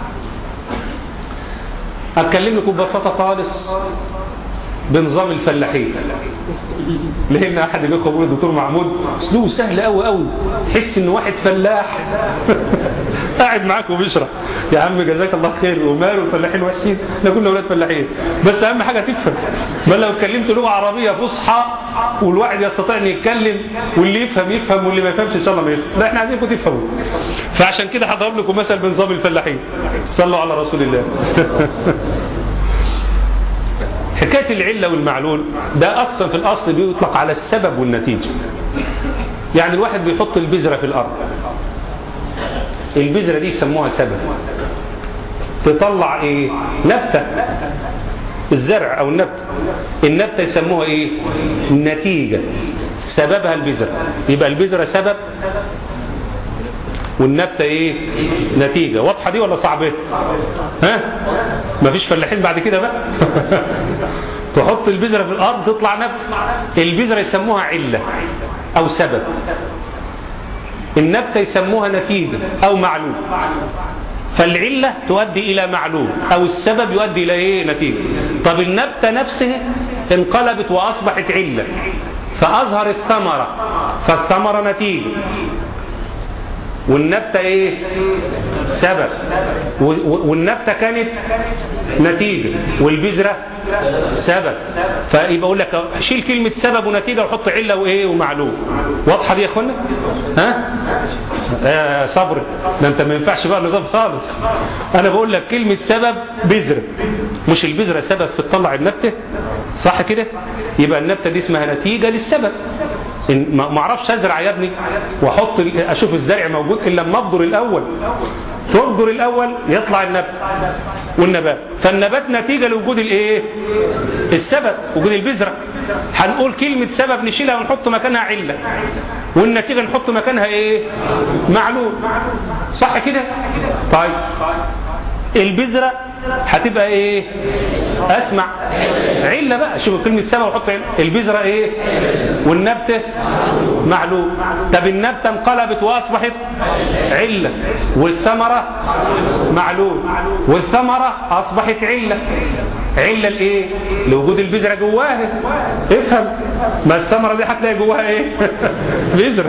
أتكلم لكم ببساطة خالص بنظام الفلاحين لان احد منكم بيقول الدكتور محمود اسلوبه سهل قوي قوي تحس ان واحد فلاح قاعد معاك وبيشرح يا عم جزاك الله خير وماله الفلاحين وحشين احنا كنا اولاد فلاحين بس اهم حاجه تفهم ما لو اتكلمت لغه عربيه فصحى والواحد يستطيع ان يتكلم واللي يفهم يفهم واللي ما يفهمش ان شاء الله ما يفهم لا احنا عايزينكم تفهموا فعشان كده هضرب لكم مثل بنظام الفلاحين صلوا على رسول الله حكاية العلة والمعلول ده أصلا في الأصل بيطلق على السبب والنتيجة يعني الواحد بيحط البذرة في الأرض البذرة دي يسموها سبب تطلع ايه نبتة الزرع او النبتة النبتة يسموها ايه نتيجة سببها البذرة يبقى البذرة سبب والنبتة ايه نتيجة واضحة دي ولا صعبة ها مفيش فلاحين بعد كده بقى تحط البذرة في الارض تطلع نبتة البذرة يسموها علة او سبب النبتة يسموها نتيجة او معلوم فالعلة تؤدي إلى معلوم أو السبب يؤدي إلى إيه نتيجة طب النبتة نفسها انقلبت وأصبحت علة فأظهر الثمرة فالثمرة نتيجة والنبتة ايه سبب والنبتة كانت نتيجة والبذرة سبب فيبقى اقول لك شيل كلمة سبب ونتيجة وحط علة وايه ومعلوم واضحة دي يا اخوانا ها آه صبر ده انت ما ينفعش بقى النظام خالص انا بقول لك كلمة سبب بذرة مش البذرة سبب في تطلع النبتة صح كده يبقى النبتة دي اسمها نتيجة للسبب ما اعرفش ازرع يا ابني واحط اشوف الزرع موجود الا لما ابذر الاول تبذر الاول يطلع النبت والنبات فالنبات نتيجه لوجود الايه السبب وجود البذره هنقول كلمه سبب نشيلها ونحط مكانها عله والنتيجه نحط مكانها ايه معلوم صح كده طيب البذره هتبقى ايه اسمع علة بقى شوف كلمة سبب وحط البذرة ايه والنبتة معلوم طب النبتة انقلبت واصبحت علة والثمرة معلوم والثمرة اصبحت علة علة الايه لوجود البذرة جواها افهم ما الثمرة دي هتلاقي جواها ايه بذرة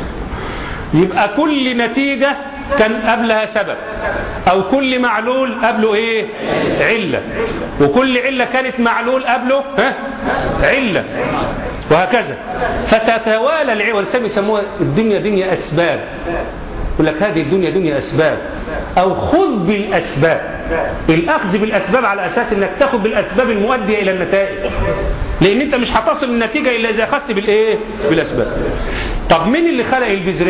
يبقى كل نتيجة كان قبلها سبب او كل معلول قبله ايه علة وكل علة كانت معلول قبله ها علة وهكذا فتتوالى العلة والسبب يسموها الدنيا دنيا اسباب يقول لك هذه الدنيا دنيا اسباب او خذ بالاسباب الاخذ بالاسباب على اساس انك تاخذ بالاسباب المؤديه الى النتائج لان انت مش هتصل النتيجه الا اذا اخذت بالايه بالاسباب طب مين اللي خلق البذره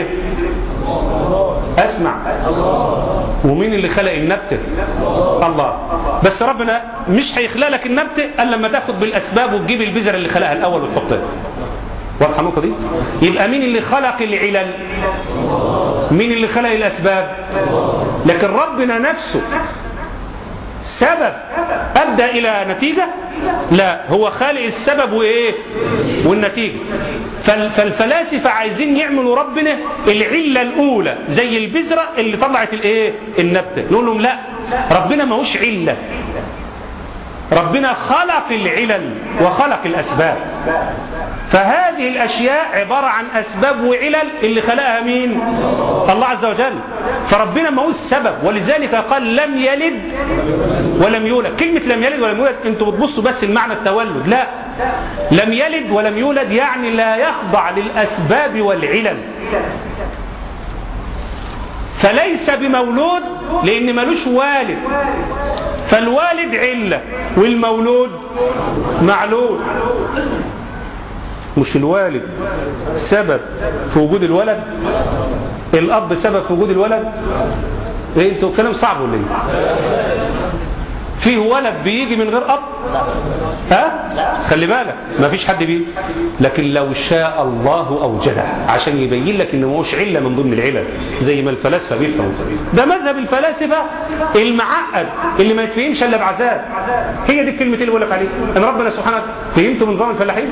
اسمع ومين اللي خلق النبتة الله بس ربنا مش هيخلق لك النبتة الا لما تاخد بالاسباب وتجيب البذرة اللي خلقها الاول وتحطها واضحه النقطه دي يبقى مين اللي خلق العلل مين اللي خلق الاسباب لكن ربنا نفسه سبب أدى إلى نتيجة لا هو خالق السبب وإيه والنتيجة فالفلاسفة عايزين يعملوا ربنا العلة الأولى زي البذرة اللي طلعت الإيه النبتة نقول لهم لا ربنا ما هوش علة ربنا خلق العلل وخلق الأسباب فهذه الأشياء عبارة عن أسباب وعلل اللي خلقها مين الله عز وجل فربنا ما هو السبب ولذلك قال لم يلد ولم يولد كلمة لم يلد ولم يولد انتوا بتبصوا بس المعنى التولد لا لم يلد ولم يولد يعني لا يخضع للأسباب والعلل فليس بمولود لأن ملوش والد فالوالد علة والمولود معلول مش الوالد سبب في وجود الولد الأب سبب في وجود الولد ايه انتوا كلام صعب ولا ايه فيه ولد بيجي من غير أب ها خلي بالك ما فيش حد بيه لكن لو شاء الله أوجده عشان يبين لك إنه مش علة من ضمن العلل زي ما الفلاسفة بيفهموا ده مذهب الفلاسفة المعقد اللي ما يتفهمش إلا بعذاب هي دي الكلمة اللي بقول لك عليها أن ربنا سبحانه فهمتوا من نظام الفلاحين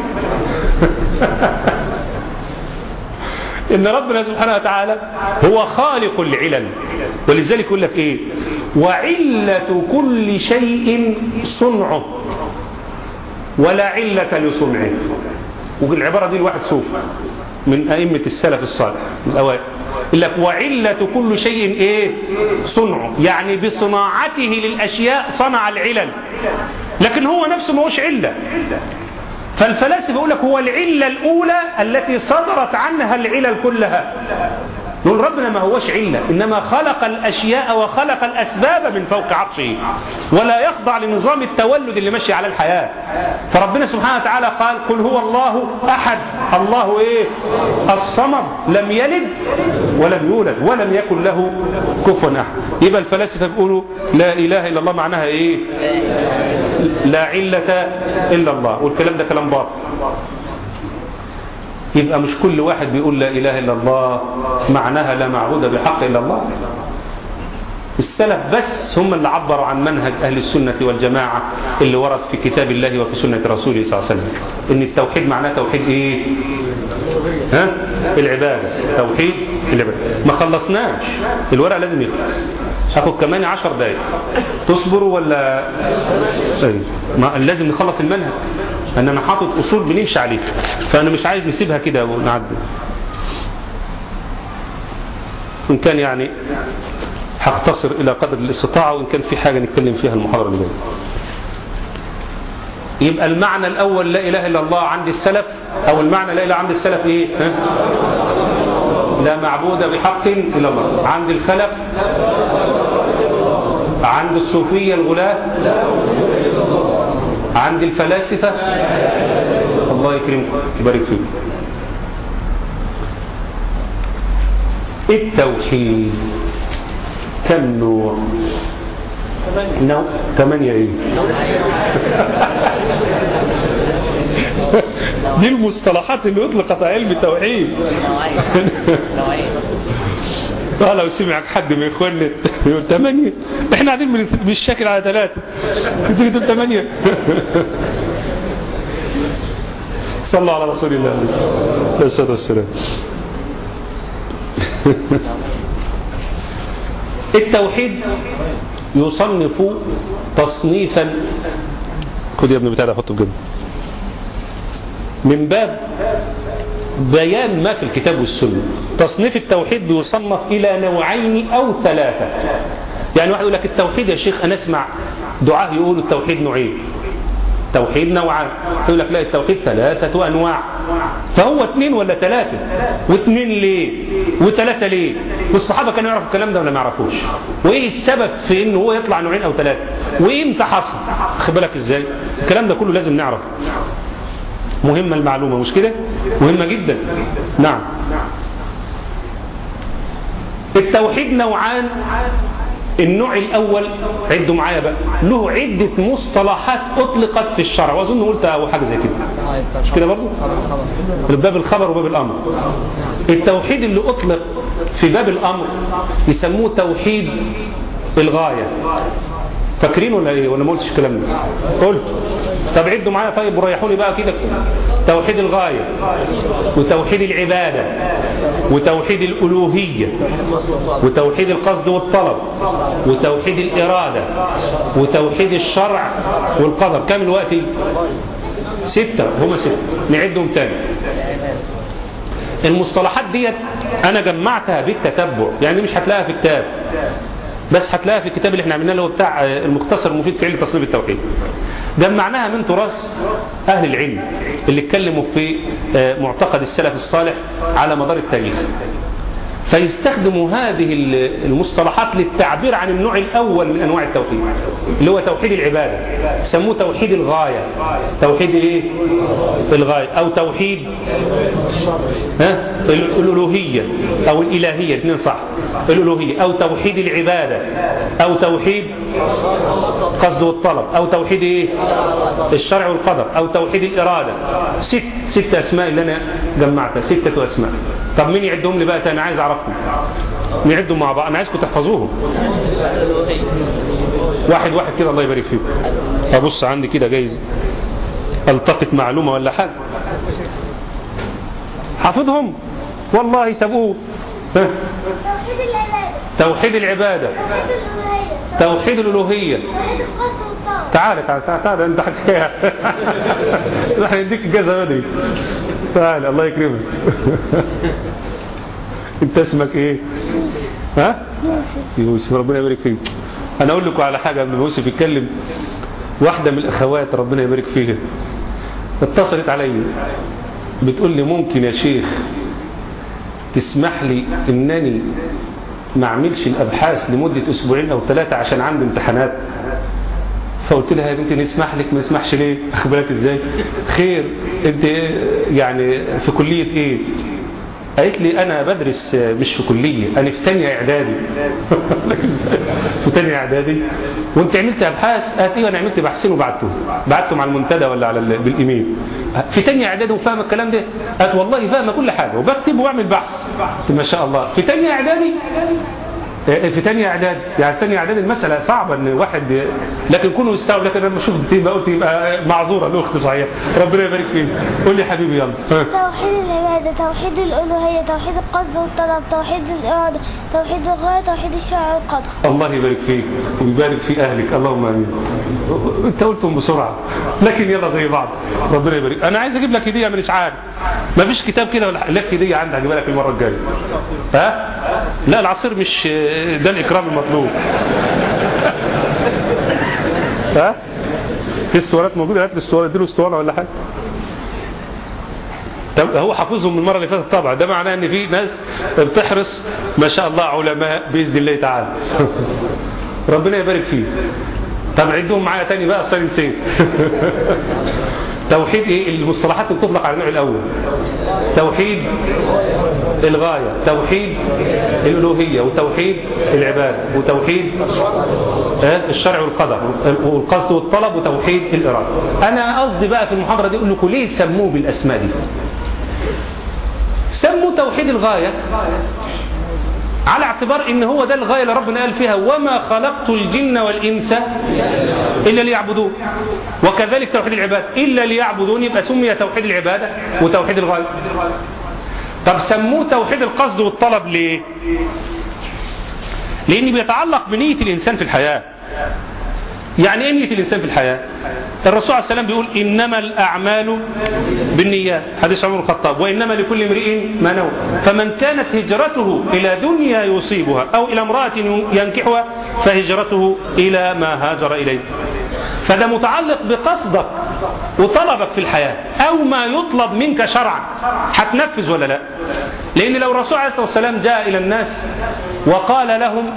ان ربنا سبحانه وتعالى هو خالق العلل ولذلك يقول لك ايه وعلة كل شيء صنعه ولا علة لصنعه والعبارة دي الواحد سوف من أئمة السلف الصالح الأوائل يقول لك وعلة كل شيء إيه صنعه يعني بصناعته للأشياء صنع العلل لكن هو نفسه ما هوش علة فالفلاسفة يقول لك هو العلة الأولى التي صدرت عنها العلل كلها نقول ربنا ما هوش علة إنما خلق الأشياء وخلق الأسباب من فوق عرشه ولا يخضع لنظام التولد اللي ماشي على الحياة فربنا سبحانه وتعالى قال قل هو الله أحد الله إيه الصمد لم يلد ولم يولد ولم يكن له كفوا أحد يبقى الفلاسفة بيقولوا لا إله إلا الله معناها إيه لا علة إلا الله والكلام ده كلام باطل يبقى مش كل واحد بيقول لا إله إلا الله معناها لا معبود بحق إلا الله السلف بس هم اللي عبروا عن منهج أهل السنة والجماعة اللي ورد في كتاب الله وفي سنة رسوله صلى الله عليه وسلم إن التوحيد معناه توحيد إيه ها؟ العبادة توحيد العبادة ما خلصناش الورق لازم يخلص هاخد كمان عشر دقايق تصبروا ولا ما لازم نخلص المنهج ان انا حاطط اصول بنمشي عليها فانا مش عايز نسيبها كده ونعدي ان كان يعني هختصر الى قدر الاستطاعه وان كان في حاجه نتكلم فيها المحاضره اللي جايه يبقى المعنى الاول لا اله الا الله عند السلف او المعنى لا اله عند السلف ايه ها؟ لا معبود بحق الا الله عند الخلف عند الصوفيه الغلاة عند الفلاسفة الله يكرمكم يبارك فيكم التوحيد كم نوع نوع ثمانية ايه دي المصطلحات اللي اطلقت على علم التوحيد قال لو سمعك حد من اخواننا يقول ثمانية احنا قاعدين بالشكل على ثلاثة تيجي تقول ثمانية صلى على رسول الله عليه الصلاة والسلام التوحيد يصنف تصنيفا خد يا ابني بتاعي احطه بجنب من باب بيان ما في الكتاب والسنة تصنيف التوحيد بيصنف إلى نوعين أو ثلاثة يعني واحد يقول لك التوحيد يا شيخ أنا أسمع دعاه يقولوا التوحيد نوعين توحيد نوعان يقول لك لا التوحيد ثلاثة أنواع فهو اثنين ولا ثلاثة واثنين ليه وثلاثة ليه والصحابة كانوا يعرفوا الكلام ده ولا ما يعرفوش وإيه السبب في إنه هو يطلع نوعين أو ثلاثة وإمتى حصل خد بالك إزاي الكلام ده كله لازم نعرف مهمة المعلومة مش كده مهمة جدا نعم التوحيد نوعان النوع الأول عدوا معايا بقى له عدة مصطلحات أطلقت في الشرع وأظن قلت أو حاجة زي كده مش كده برضو باب الخبر وباب الأمر التوحيد اللي أطلق في باب الأمر يسموه توحيد الغاية فاكرين ولا ايه ولا ما قلتش الكلام ده قلت طب عدوا معايا طيب وريحوني بقى كده توحيد الغايه وتوحيد العباده وتوحيد الالوهيه وتوحيد القصد والطلب وتوحيد الاراده وتوحيد الشرع والقدر كم الوقت ستة هما ستة نعدهم تاني المصطلحات ديت انا جمعتها بالتتبع يعني مش هتلاقيها في كتاب بس هتلاقيها في الكتاب اللي احنا عملناه اللي هو بتاع المختصر المفيد في علم تصنيف التوحيد جمعناها من تراث اهل العلم اللي اتكلموا في معتقد السلف الصالح على مدار التاريخ فيستخدموا هذه المصطلحات للتعبير عن النوع الأول من أنواع التوحيد اللي هو توحيد العبادة سموه توحيد الغاية توحيد الايه الغاية أو توحيد ها الألوهية أو الإلهية اثنين صح الألوهية أو توحيد العبادة أو توحيد قصد والطلب أو توحيد ايه الشرع والقدر أو توحيد الإرادة ست ست أسماء اللي أنا جمعتها ستة أسماء طب مين يعدهم لي بقى أنا عايز أعرفهم نعدهم مع بعض أنا عايزكم تحفظوهم واحد واحد كده الله يبارك فيكم أبص عندي كده جايز التقط معلومة ولا حاجة حافظهم والله تبقوا توحيد العبادة توحيد الألوهية تعال تعال تعال, تعال انت حكاية راح يديك الجزء بدري تعال الله يكرمك انت اسمك ايه ها يوسف ربنا يبارك فيك انا اقول لكم على حاجة قبل ما يوسف يتكلم واحدة من الاخوات ربنا يبارك فيها اتصلت علي بتقول لي ممكن يا شيخ تسمح لي انني ما اعملش الابحاث لمدة اسبوعين او ثلاثة عشان عندي امتحانات فقلت لها يا بنتي نسمح لك ما نسمحش ليه اخد بالك ازاي خير انت يعني في كلية ايه قالت لي انا بدرس مش في كلية انا في تانية اعدادي في تانية اعدادي وانت عملت ابحاث قالت ايه انا عملت بحثين وبعتهم بعتهم على المنتدى ولا على بالايميل في تانية اعدادي وفاهمه الكلام ده قالت والله فاهمه كل حاجة وبكتب واعمل بحث ما شاء الله في تانية اعدادي في تانية اعداد يعني تانية اعداد المسألة صعبة ان واحد لكن كونه يستوعب لكن لما شفت يبقى قلت يبقى معذورة الاخت صحيح ربنا يبارك فيك قول لي يا حبيبي يلا توحيد العبادة توحيد الألوهية توحيد القصد والطلب توحيد الإرادة توحيد الغاية توحيد الشرع والقدر الله يبارك فيك ويبارك في اهلك اللهم امين انت قلتهم بسرعة لكن يلا زي بعض ربنا يبارك انا عايز اجيب لك هدية من اشعار ما فيش كتاب كده ولا لك هدية عندي هجيبها لك المرة الجاية ها لا العصير مش ده الإكرام المطلوب ها في السؤالات موجودة هات لي السؤال اديله اسطوانة ولا حاجة طب هو حافظهم من المرة اللي فاتت طبعا ده معناه ان في ناس بتحرص ما شاء الله علماء بإذن الله تعالى ربنا يبارك فيه طب عدهم معايا تاني بقى اصلا نسيت توحيد ايه المصطلحات اللي بتطلق على النوع الاول توحيد الغاية توحيد الالوهية وتوحيد العبادة وتوحيد الشرع والقدر والقصد والطلب وتوحيد الارادة انا قصدي بقى في المحاضرة دي اقول لكم ليه سموه بالاسماء دي سموا توحيد الغاية على اعتبار ان هو ده الغاية اللي ربنا قال فيها وما خلقت الجن والإنس إلا ليعبدون وكذلك توحيد العبادة إلا ليعبدون يبقى سمي توحيد العبادة وتوحيد الغاية طب سموه توحيد القصد والطلب ليه لأن بيتعلق بنية الإنسان في الحياة يعني ايه نية الإنسان في الحياة الرسول عليه السلام بيقول إنما الأعمال بالنيات حديث عمر الخطاب وإنما لكل امرئ ما نوى فمن كانت هجرته إلى دنيا يصيبها أو إلى امرأة ينكحها فهجرته إلى ما هاجر إليه فده متعلق بقصدك وطلبك في الحياة أو ما يطلب منك شرعا هتنفذ ولا لا لأن لو الرسول عليه الصلاة والسلام جاء إلى الناس وقال لهم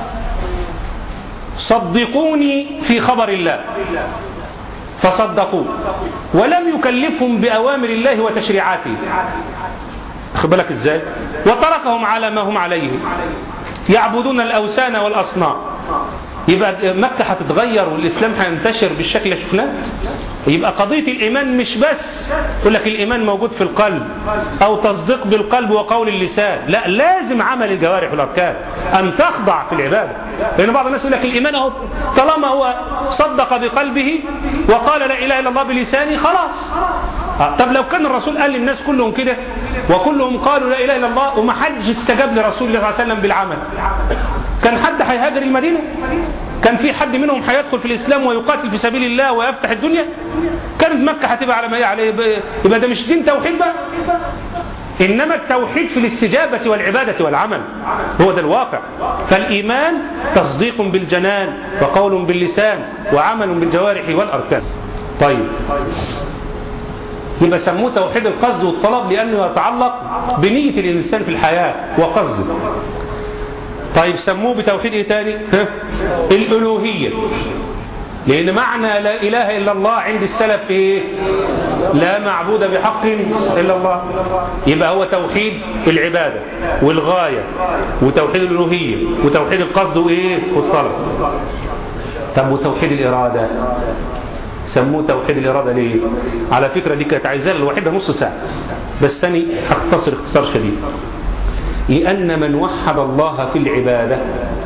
صدقوني في خبر الله فصدقوه ولم يكلفهم بأوامر الله وتشريعاته خد بالك ازاي وتركهم على ما هم عليه يعبدون الأوثان والأصنام يبقى مكة هتتغير والإسلام هينتشر بالشكل اللي شفناه يبقى قضية الإيمان مش بس يقول لك الإيمان موجود في القلب أو تصديق بالقلب وقول اللسان لا لازم عمل الجوارح والأركان أن تخضع في العبادة لأن بعض الناس يقول لك الإيمان أهو طالما هو صدق بقلبه وقال لا إله إلا الله بلسانه خلاص طب لو كان الرسول قال للناس كلهم كده وكلهم قالوا لا إله إلا الله وما حدش استجاب لرسول الله صلى الله عليه وسلم بالعمل كان حد هيهاجر المدينة كان في حد منهم هيدخل في الإسلام ويقاتل في سبيل الله ويفتح الدنيا كانت مكة هتبقى على ما هي عليه يبقى ده مش دين توحيد بقى إنما التوحيد في الاستجابة والعبادة والعمل هو ده الواقع فالإيمان تصديق بالجنان وقول باللسان وعمل بالجوارح والأركان طيب يبقى سموه توحيد القصد والطلب لأنه يتعلق بنية الإنسان في الحياة وقصده طيب سموه بتوحيد ايه تاني ها؟ الألوهية لأن معنى لا إله إلا الله عند السلف إيه لا معبود بحق إلا الله يبقى هو توحيد العبادة والغاية وتوحيد الألوهية وتوحيد القصد وإيه والطلب طب وتوحيد الإرادة سموه توحيد الإرادة ليه على فكرة دي كانت عايزاه الوحيدة نص ساعة بس أنا هختصر اختصار شديد لأن من وحد الله في العبادة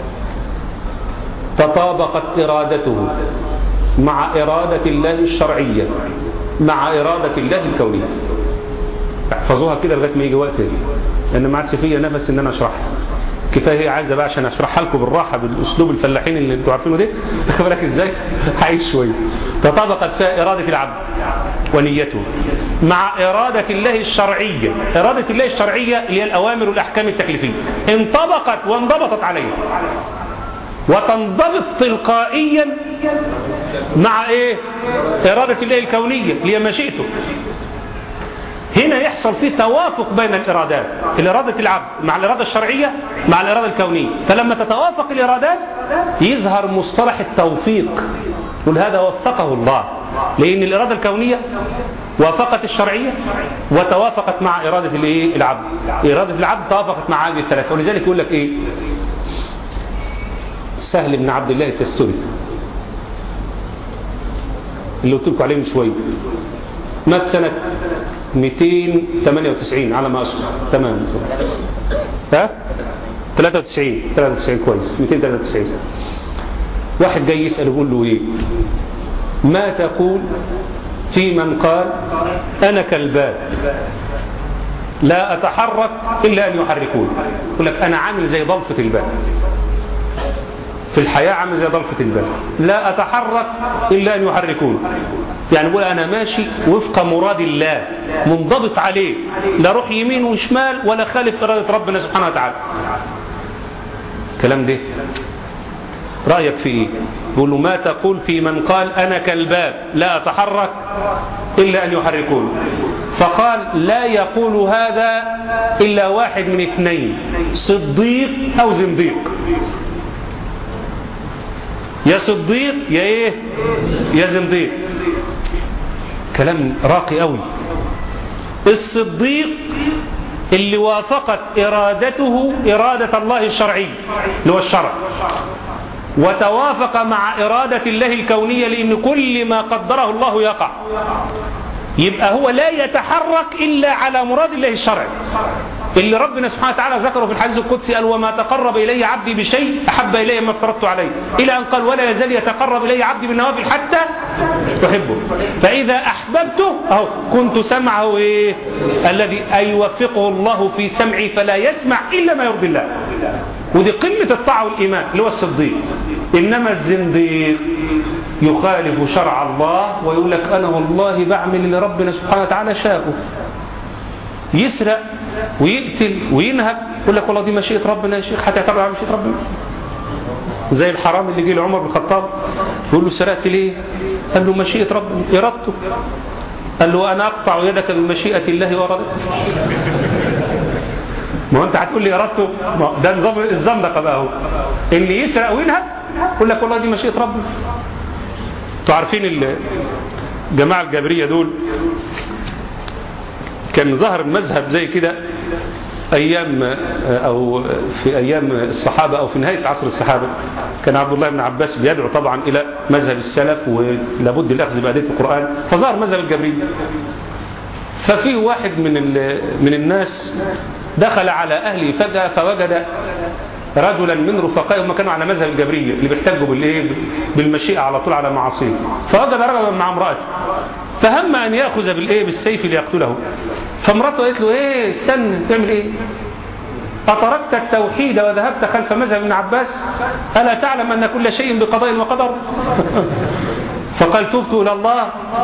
تطابقت إرادته مع إرادة الله الشرعية مع إرادة الله الكونية احفظوها كده لغاية ما يجي وقت لأن ما عادش فيا نفس إن أنا أشرحها كفايه هي عايزه بقى عشان اشرحها لكم بالراحه بالاسلوب الفلاحين اللي انتوا عارفينه ده واخد بالك ازاي هعيش شويه تطابقت فيها اراده العبد ونيته مع اراده الله الشرعيه اراده الله الشرعيه اللي هي الاوامر والاحكام التكليفيه انطبقت وانضبطت عليها وتنضبط تلقائيا مع ايه اراده الله الكونيه اللي هي مشيئته هنا يحصل فيه توافق بين الإرادات الإرادة العبد مع الإرادة الشرعية مع الإرادة الكونية فلما تتوافق الإرادات يظهر مصطلح التوفيق ولهذا وفقه الله لأن الإرادة الكونية وافقت الشرعية وتوافقت مع إرادة الإيه العبد إرادة العبد توافقت مع هذه الثلاثة ولذلك يقول لك إيه سهل بن عبد الله التستوري اللي قلت لكم عليه من شويه مات سنة 298 على ما أذكر تمام ها 93 93 كويس 293 واحد جاي يسأل يقول له ايه ما تقول في من قال أنا كالباب لا أتحرك إلا أن يحركون يقول لك أنا عامل زي ضلفة الباب في الحياة عامل زي ضلفة الباب لا أتحرك إلا أن يحركون يعني يقول أنا ماشي وفق مراد الله منضبط عليه لا روح يمين وشمال ولا خالف إرادة ربنا سبحانه وتعالى الكلام ده رأيك في إيه يقول له ما تقول في من قال أنا كالباب لا أتحرك إلا أن يحركون فقال لا يقول هذا إلا واحد من اثنين صديق أو زنديق يا صديق يا ايه يا زنديق كلام راقي قوي الصديق اللي وافقت ارادته اراده الله الشرعيه اللي هو الشرع وتوافق مع اراده الله الكونيه لان كل ما قدره الله يقع يبقى هو لا يتحرك الا على مراد الله الشرعي اللي ربنا سبحانه وتعالى ذكره في الحديث القدسي قال وما تقرب إلي عبدي بشيء أحب إلي ما افترضت عليه إلى أن قال ولا يزال يتقرب إلي عبدي بالنوافل حتى أحبه فإذا أحببته أهو كنت سمعه إيه الذي أي يوفقه الله في سمعي فلا يسمع إلا ما يرضي الله ودي قمة الطاعة والإيمان اللي هو الصديق إنما الزنديق يخالف شرع الله ويقول لك أنا والله بعمل اللي ربنا سبحانه وتعالى شاءه يسرق ويقتل وينهب يقول لك والله دي مشيئة ربنا يا شيخ هتعتبر على مشيئة ربنا زي الحرام اللي جه لعمر بن الخطاب يقول له سرقت ليه قال له مشيئة ربنا إرادته قال له أنا أقطع يدك بمشيئة الله وإرادته ما هو أنت هتقول لي إرادته ده نظام الزندقة بقى هو اللي يسرق وينهب يقول لك والله دي مشيئة ربنا انتوا عارفين الجماعة الجابرية دول كان ظهر المذهب زي كده أيام أو في أيام الصحابة أو في نهاية عصر الصحابة كان عبد الله بن عباس بيدعو طبعا إلى مذهب السلف ولابد الأخذ بأدية القرآن فظهر مذهب الجبرية ففي واحد من من الناس دخل على أهله فجأة فوجد رجلا من رفقائه هم كانوا على مذهب الجبرية اللي بيحتجوا بالايه بالمشيئة على طول على معاصيه فوجد رجلا مع امرأته فهم أن يأخذ بالايه بالسيف ليقتله فمراته قالت له ايه استنى تعمل ايه أتركت التوحيد وذهبت خلف مذهب ابن عباس ألا تعلم أن كل شيء بقضاء وقدر فقال تبت إلى الله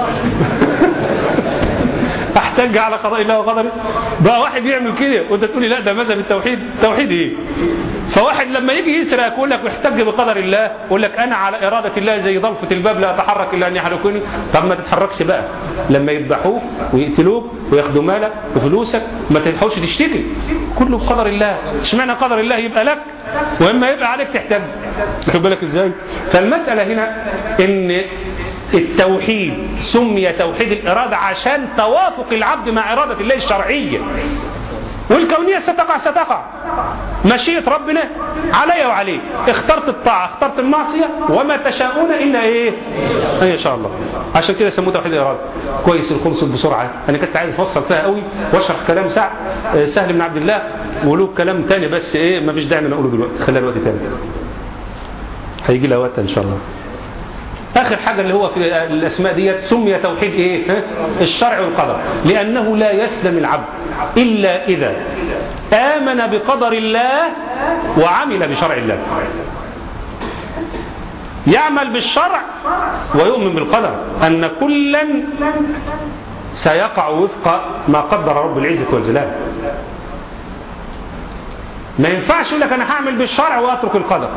احتج على قضاء الله وقدره بقى واحد يعمل كده وانت تقول لي لا ده مذهب التوحيد توحيد ايه فواحد لما يجي يسرق يقول لك احتج بقدر الله يقول لك انا على اراده الله زي ضلفه الباب لا اتحرك الا ان يحركني طب ما تتحركش بقى لما يذبحوك ويقتلوك وياخدوا مالك وفلوسك ما تلحقش تشتكي كله بقدر الله اشمعنى قدر الله يبقى لك واما يبقى عليك تحتج خد بالك ازاي فالمساله هنا ان التوحيد سمي توحيد الإرادة عشان توافق العبد مع إرادة الله الشرعية والكونية ستقع ستقع مشيئة ربنا علي وعليك اخترت الطاعة اخترت المعصية وما تشاءون إلا إيه أن يشاء الله عشان كده سموه توحيد الإرادة كويس الخمس بسرعة أنا كنت عايز أفصل فيها قوي واشرح كلام سع سهل بن عبد الله وله كلام تاني بس إيه ما فيش داعي نقوله دلوقتي خليها الوقت تاني هيجي لها وقت إن شاء الله آخر حاجة اللي هو في الأسماء ديت سمي توحيد إيه؟ الشرع والقدر لأنه لا يسلم العبد إلا إذا آمن بقدر الله وعمل بشرع الله يعمل بالشرع ويؤمن بالقدر أن كلا سيقع وفق ما قدر رب العزة والجلال ما ينفعش يقول لك أنا هعمل بالشرع وأترك القدر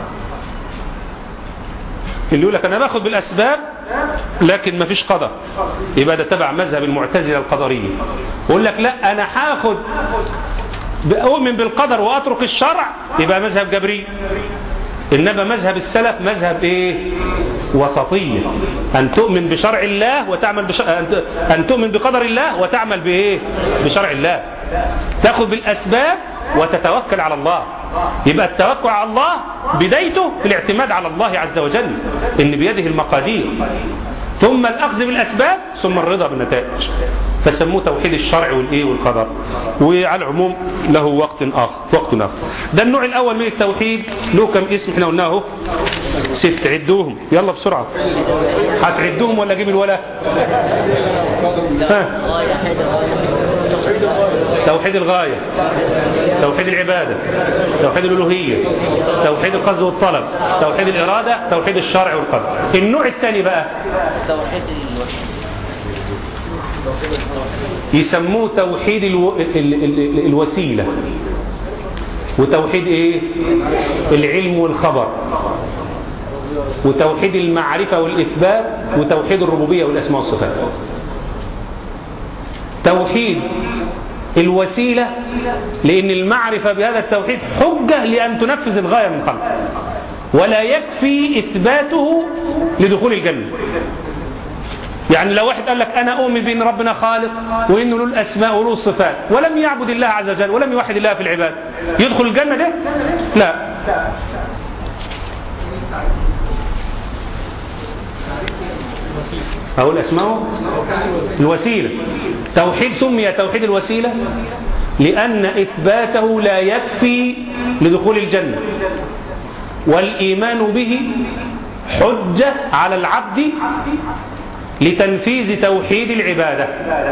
اللي يقول لك انا باخد بالاسباب لكن ما فيش قدر يبقى ده تبع مذهب المعتزله القدريه يقول لك لا انا هاخد اؤمن بالقدر واترك الشرع يبقى مذهب جبري انما مذهب السلف مذهب ايه وسطيه ان تؤمن بشرع الله وتعمل بش... ان تؤمن بقدر الله وتعمل بايه بشرع الله تاخذ بالاسباب وتتوكل على الله يبقى التوكل على الله بدايته في الاعتماد على الله عز وجل ان بيده المقادير ثم الاخذ بالاسباب ثم الرضا بالنتائج فسموه توحيد الشرع والايه والقدر وعلى العموم له وقت اخر وقت اخر ده النوع الاول من التوحيد له كم اسم احنا قلناه اهو ست عدوهم يلا بسرعه هتعدوهم ولا اجيب الولا ها توحيد الغاية توحيد العبادة توحيد الألوهية توحيد القصد والطلب توحيد الإرادة توحيد الشرع والقدر النوع الثاني بقى توحيد يسموه توحيد الو... ال... ال... ال... الوسيلة وتوحيد ايه العلم والخبر وتوحيد المعرفة والإثبات وتوحيد الربوبية والأسماء والصفات توحيد الوسيلة لأن المعرفة بهذا التوحيد حجة لأن تنفذ الغاية من خلق ولا يكفي إثباته لدخول الجنة يعني لو واحد قال لك أنا أؤمن بأن ربنا خالق وإنه له الأسماء وله الصفات ولم يعبد الله عز وجل ولم يوحد الله في العباد يدخل الجنة ده؟ لا أقول أسماءه الوسيلة توحيد سمي توحيد الوسيلة لأن إثباته لا يكفي لدخول الجنة والإيمان به حجة على العبد لتنفيذ توحيد العبادة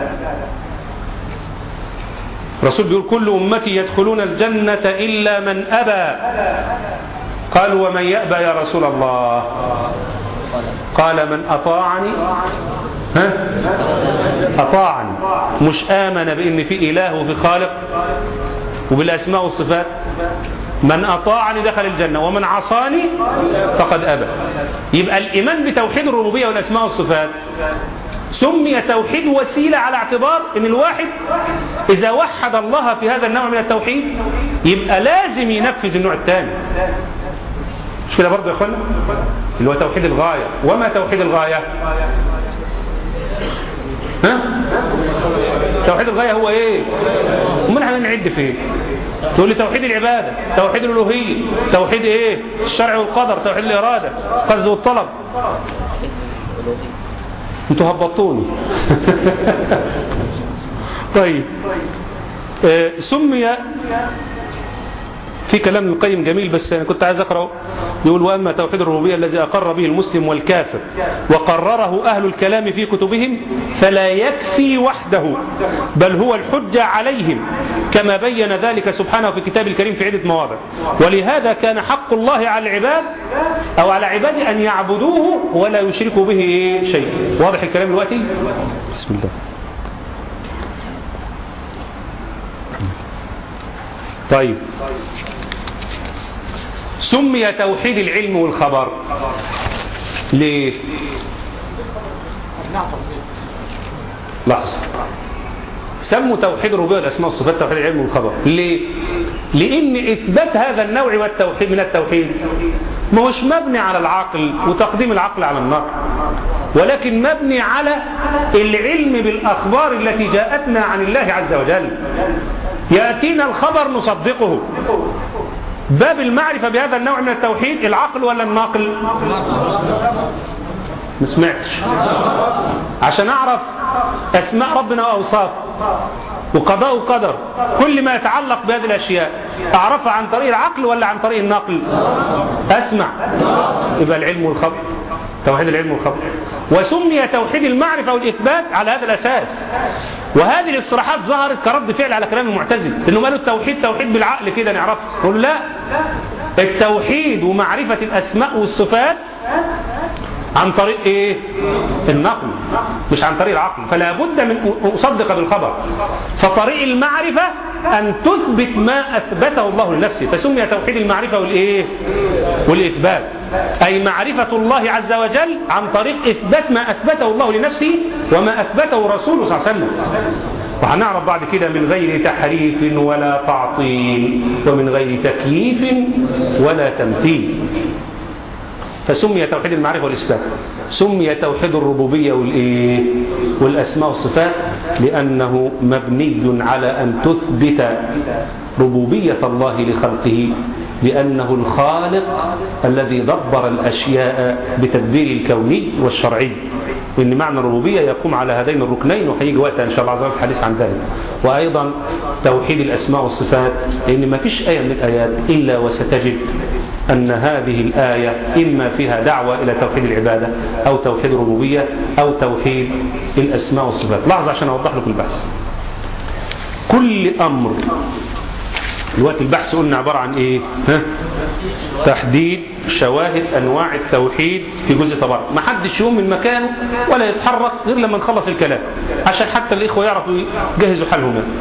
الرسول بيقول كل أمتي يدخلون الجنة إلا من أبى قالوا ومن يأبى يا رسول الله قال من أطاعني ها؟ أطاعني مش آمن بأن في إله وفي خالق وبالأسماء والصفات من أطاعني دخل الجنة ومن عصاني فقد أبى يبقى الإيمان بتوحيد الربوبية والأسماء والصفات سمي توحيد وسيلة على اعتبار ان الواحد اذا وحد الله في هذا النوع من التوحيد يبقى لازم ينفذ النوع الثاني مش كده برضه يا اخوانا اللي هو توحيد الغاية وما توحيد الغاية ها توحيد الغاية هو ايه امال احنا نعد فين تقول لي توحيد العبادة توحيد الألوهية توحيد ايه الشرع والقدر توحيد الإرادة القصد والطلب انتوا هبطوني طيب آه سمي في كلام ابن القيم جميل بس أنا كنت عايز أقرأه يقول وأما توحيد الربوبية الذي أقر به المسلم والكافر وقرره أهل الكلام في كتبهم فلا يكفي وحده بل هو الحجة عليهم كما بين ذلك سبحانه في كتاب الكريم في عدة مواضع ولهذا كان حق الله على العباد أو على عباده أن يعبدوه ولا يشركوا به شيء واضح الكلام دلوقتي بسم الله طيب سمي توحيد العلم والخبر ليه لحظة سموا توحيد الربوبيه والاسماء والصفات توحيد العلم والخبر ليه لان اثبات هذا النوع والتوحيد من التوحيد ما هوش مبني على العقل وتقديم العقل على النقل ولكن مبني على العلم بالاخبار التي جاءتنا عن الله عز وجل ياتينا الخبر نصدقه باب المعرفة بهذا النوع من التوحيد العقل ولا الناقل ما سمعتش عشان اعرف اسماء ربنا واوصافه وقضاء وقدر كل ما يتعلق بهذه الاشياء اعرفها عن طريق العقل ولا عن طريق النقل اسمع يبقى العلم والخبر توحيد العلم والخبر وسمي توحيد المعرفة والإثبات على هذا الأساس وهذه الاصطلاحات ظهرت كرد فعل على كلام المعتزل لأنه قالوا التوحيد توحيد بالعقل كده نعرفه نقول لا التوحيد ومعرفة الأسماء والصفات عن طريق ايه النقل مش عن طريق العقل فلا بد من اصدق بالخبر فطريق المعرفة ان تثبت ما اثبته الله لنفسه فسمي توحيد المعرفة والايه والاثبات اي معرفة الله عز وجل عن طريق اثبات ما اثبته الله لنفسه وما اثبته رسوله صلى الله عليه وسلم وهنعرف بعد كده من غير تحريف ولا تعطيل ومن غير تكييف ولا تمثيل فسمي توحيد المعرفة والإثبات سمي توحيد الربوبية والإيه؟ والأسماء والصفات لأنه مبني على أن تثبت ربوبية الله لخلقه لأنه الخالق الذي دبر الأشياء بتدبير الكوني والشرعي إن معنى الربوبية يقوم على هذين الركنين وهيجي وقتها إن شاء الله عز وجل الحديث عن ذلك وأيضا توحيد الأسماء والصفات لأن ما فيش آية من الآيات إلا وستجد أن هذه الآية إما فيها دعوة إلى توحيد العبادة أو توحيد الربوبية أو توحيد الأسماء والصفات لحظة عشان أوضح لكم البحث كل أمر الوقت البحث قلنا عبارة عن ايه ها؟ تحديد شواهد انواع التوحيد في جزء طبعا ما حدش يقوم من مكانه ولا يتحرك غير لما نخلص الكلام عشان حتى الاخوة يعرفوا يجهزوا حالهم يعني.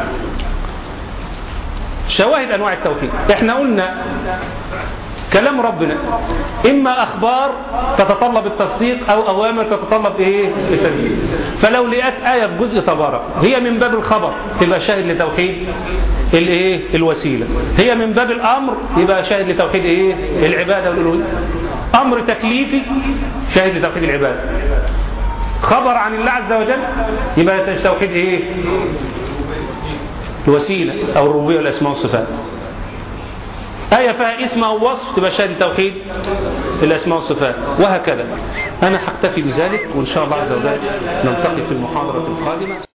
شواهد انواع التوحيد احنا قلنا كلام ربنا إما أخبار تتطلب التصديق أو أوامر تتطلب إيه التنفيذ فلو لقيت آية في جزء تبارك هي من باب الخبر تبقى شاهد لتوحيد الإيه الوسيلة هي من باب الأمر يبقى شاهد لتوحيد إيه العبادة والألوهية أمر تكليفي شاهد لتوحيد العبادة خبر عن الله عز وجل يبقى توحيد إيه الوسيلة أو الربوبية والأسماء والصفات آية فيها اسم أو وصف تبقى شهادة توحيد الأسماء والصفات وهكذا أنا حكتفي بذلك وإن شاء الله عز وجل نلتقي في المحاضرة القادمة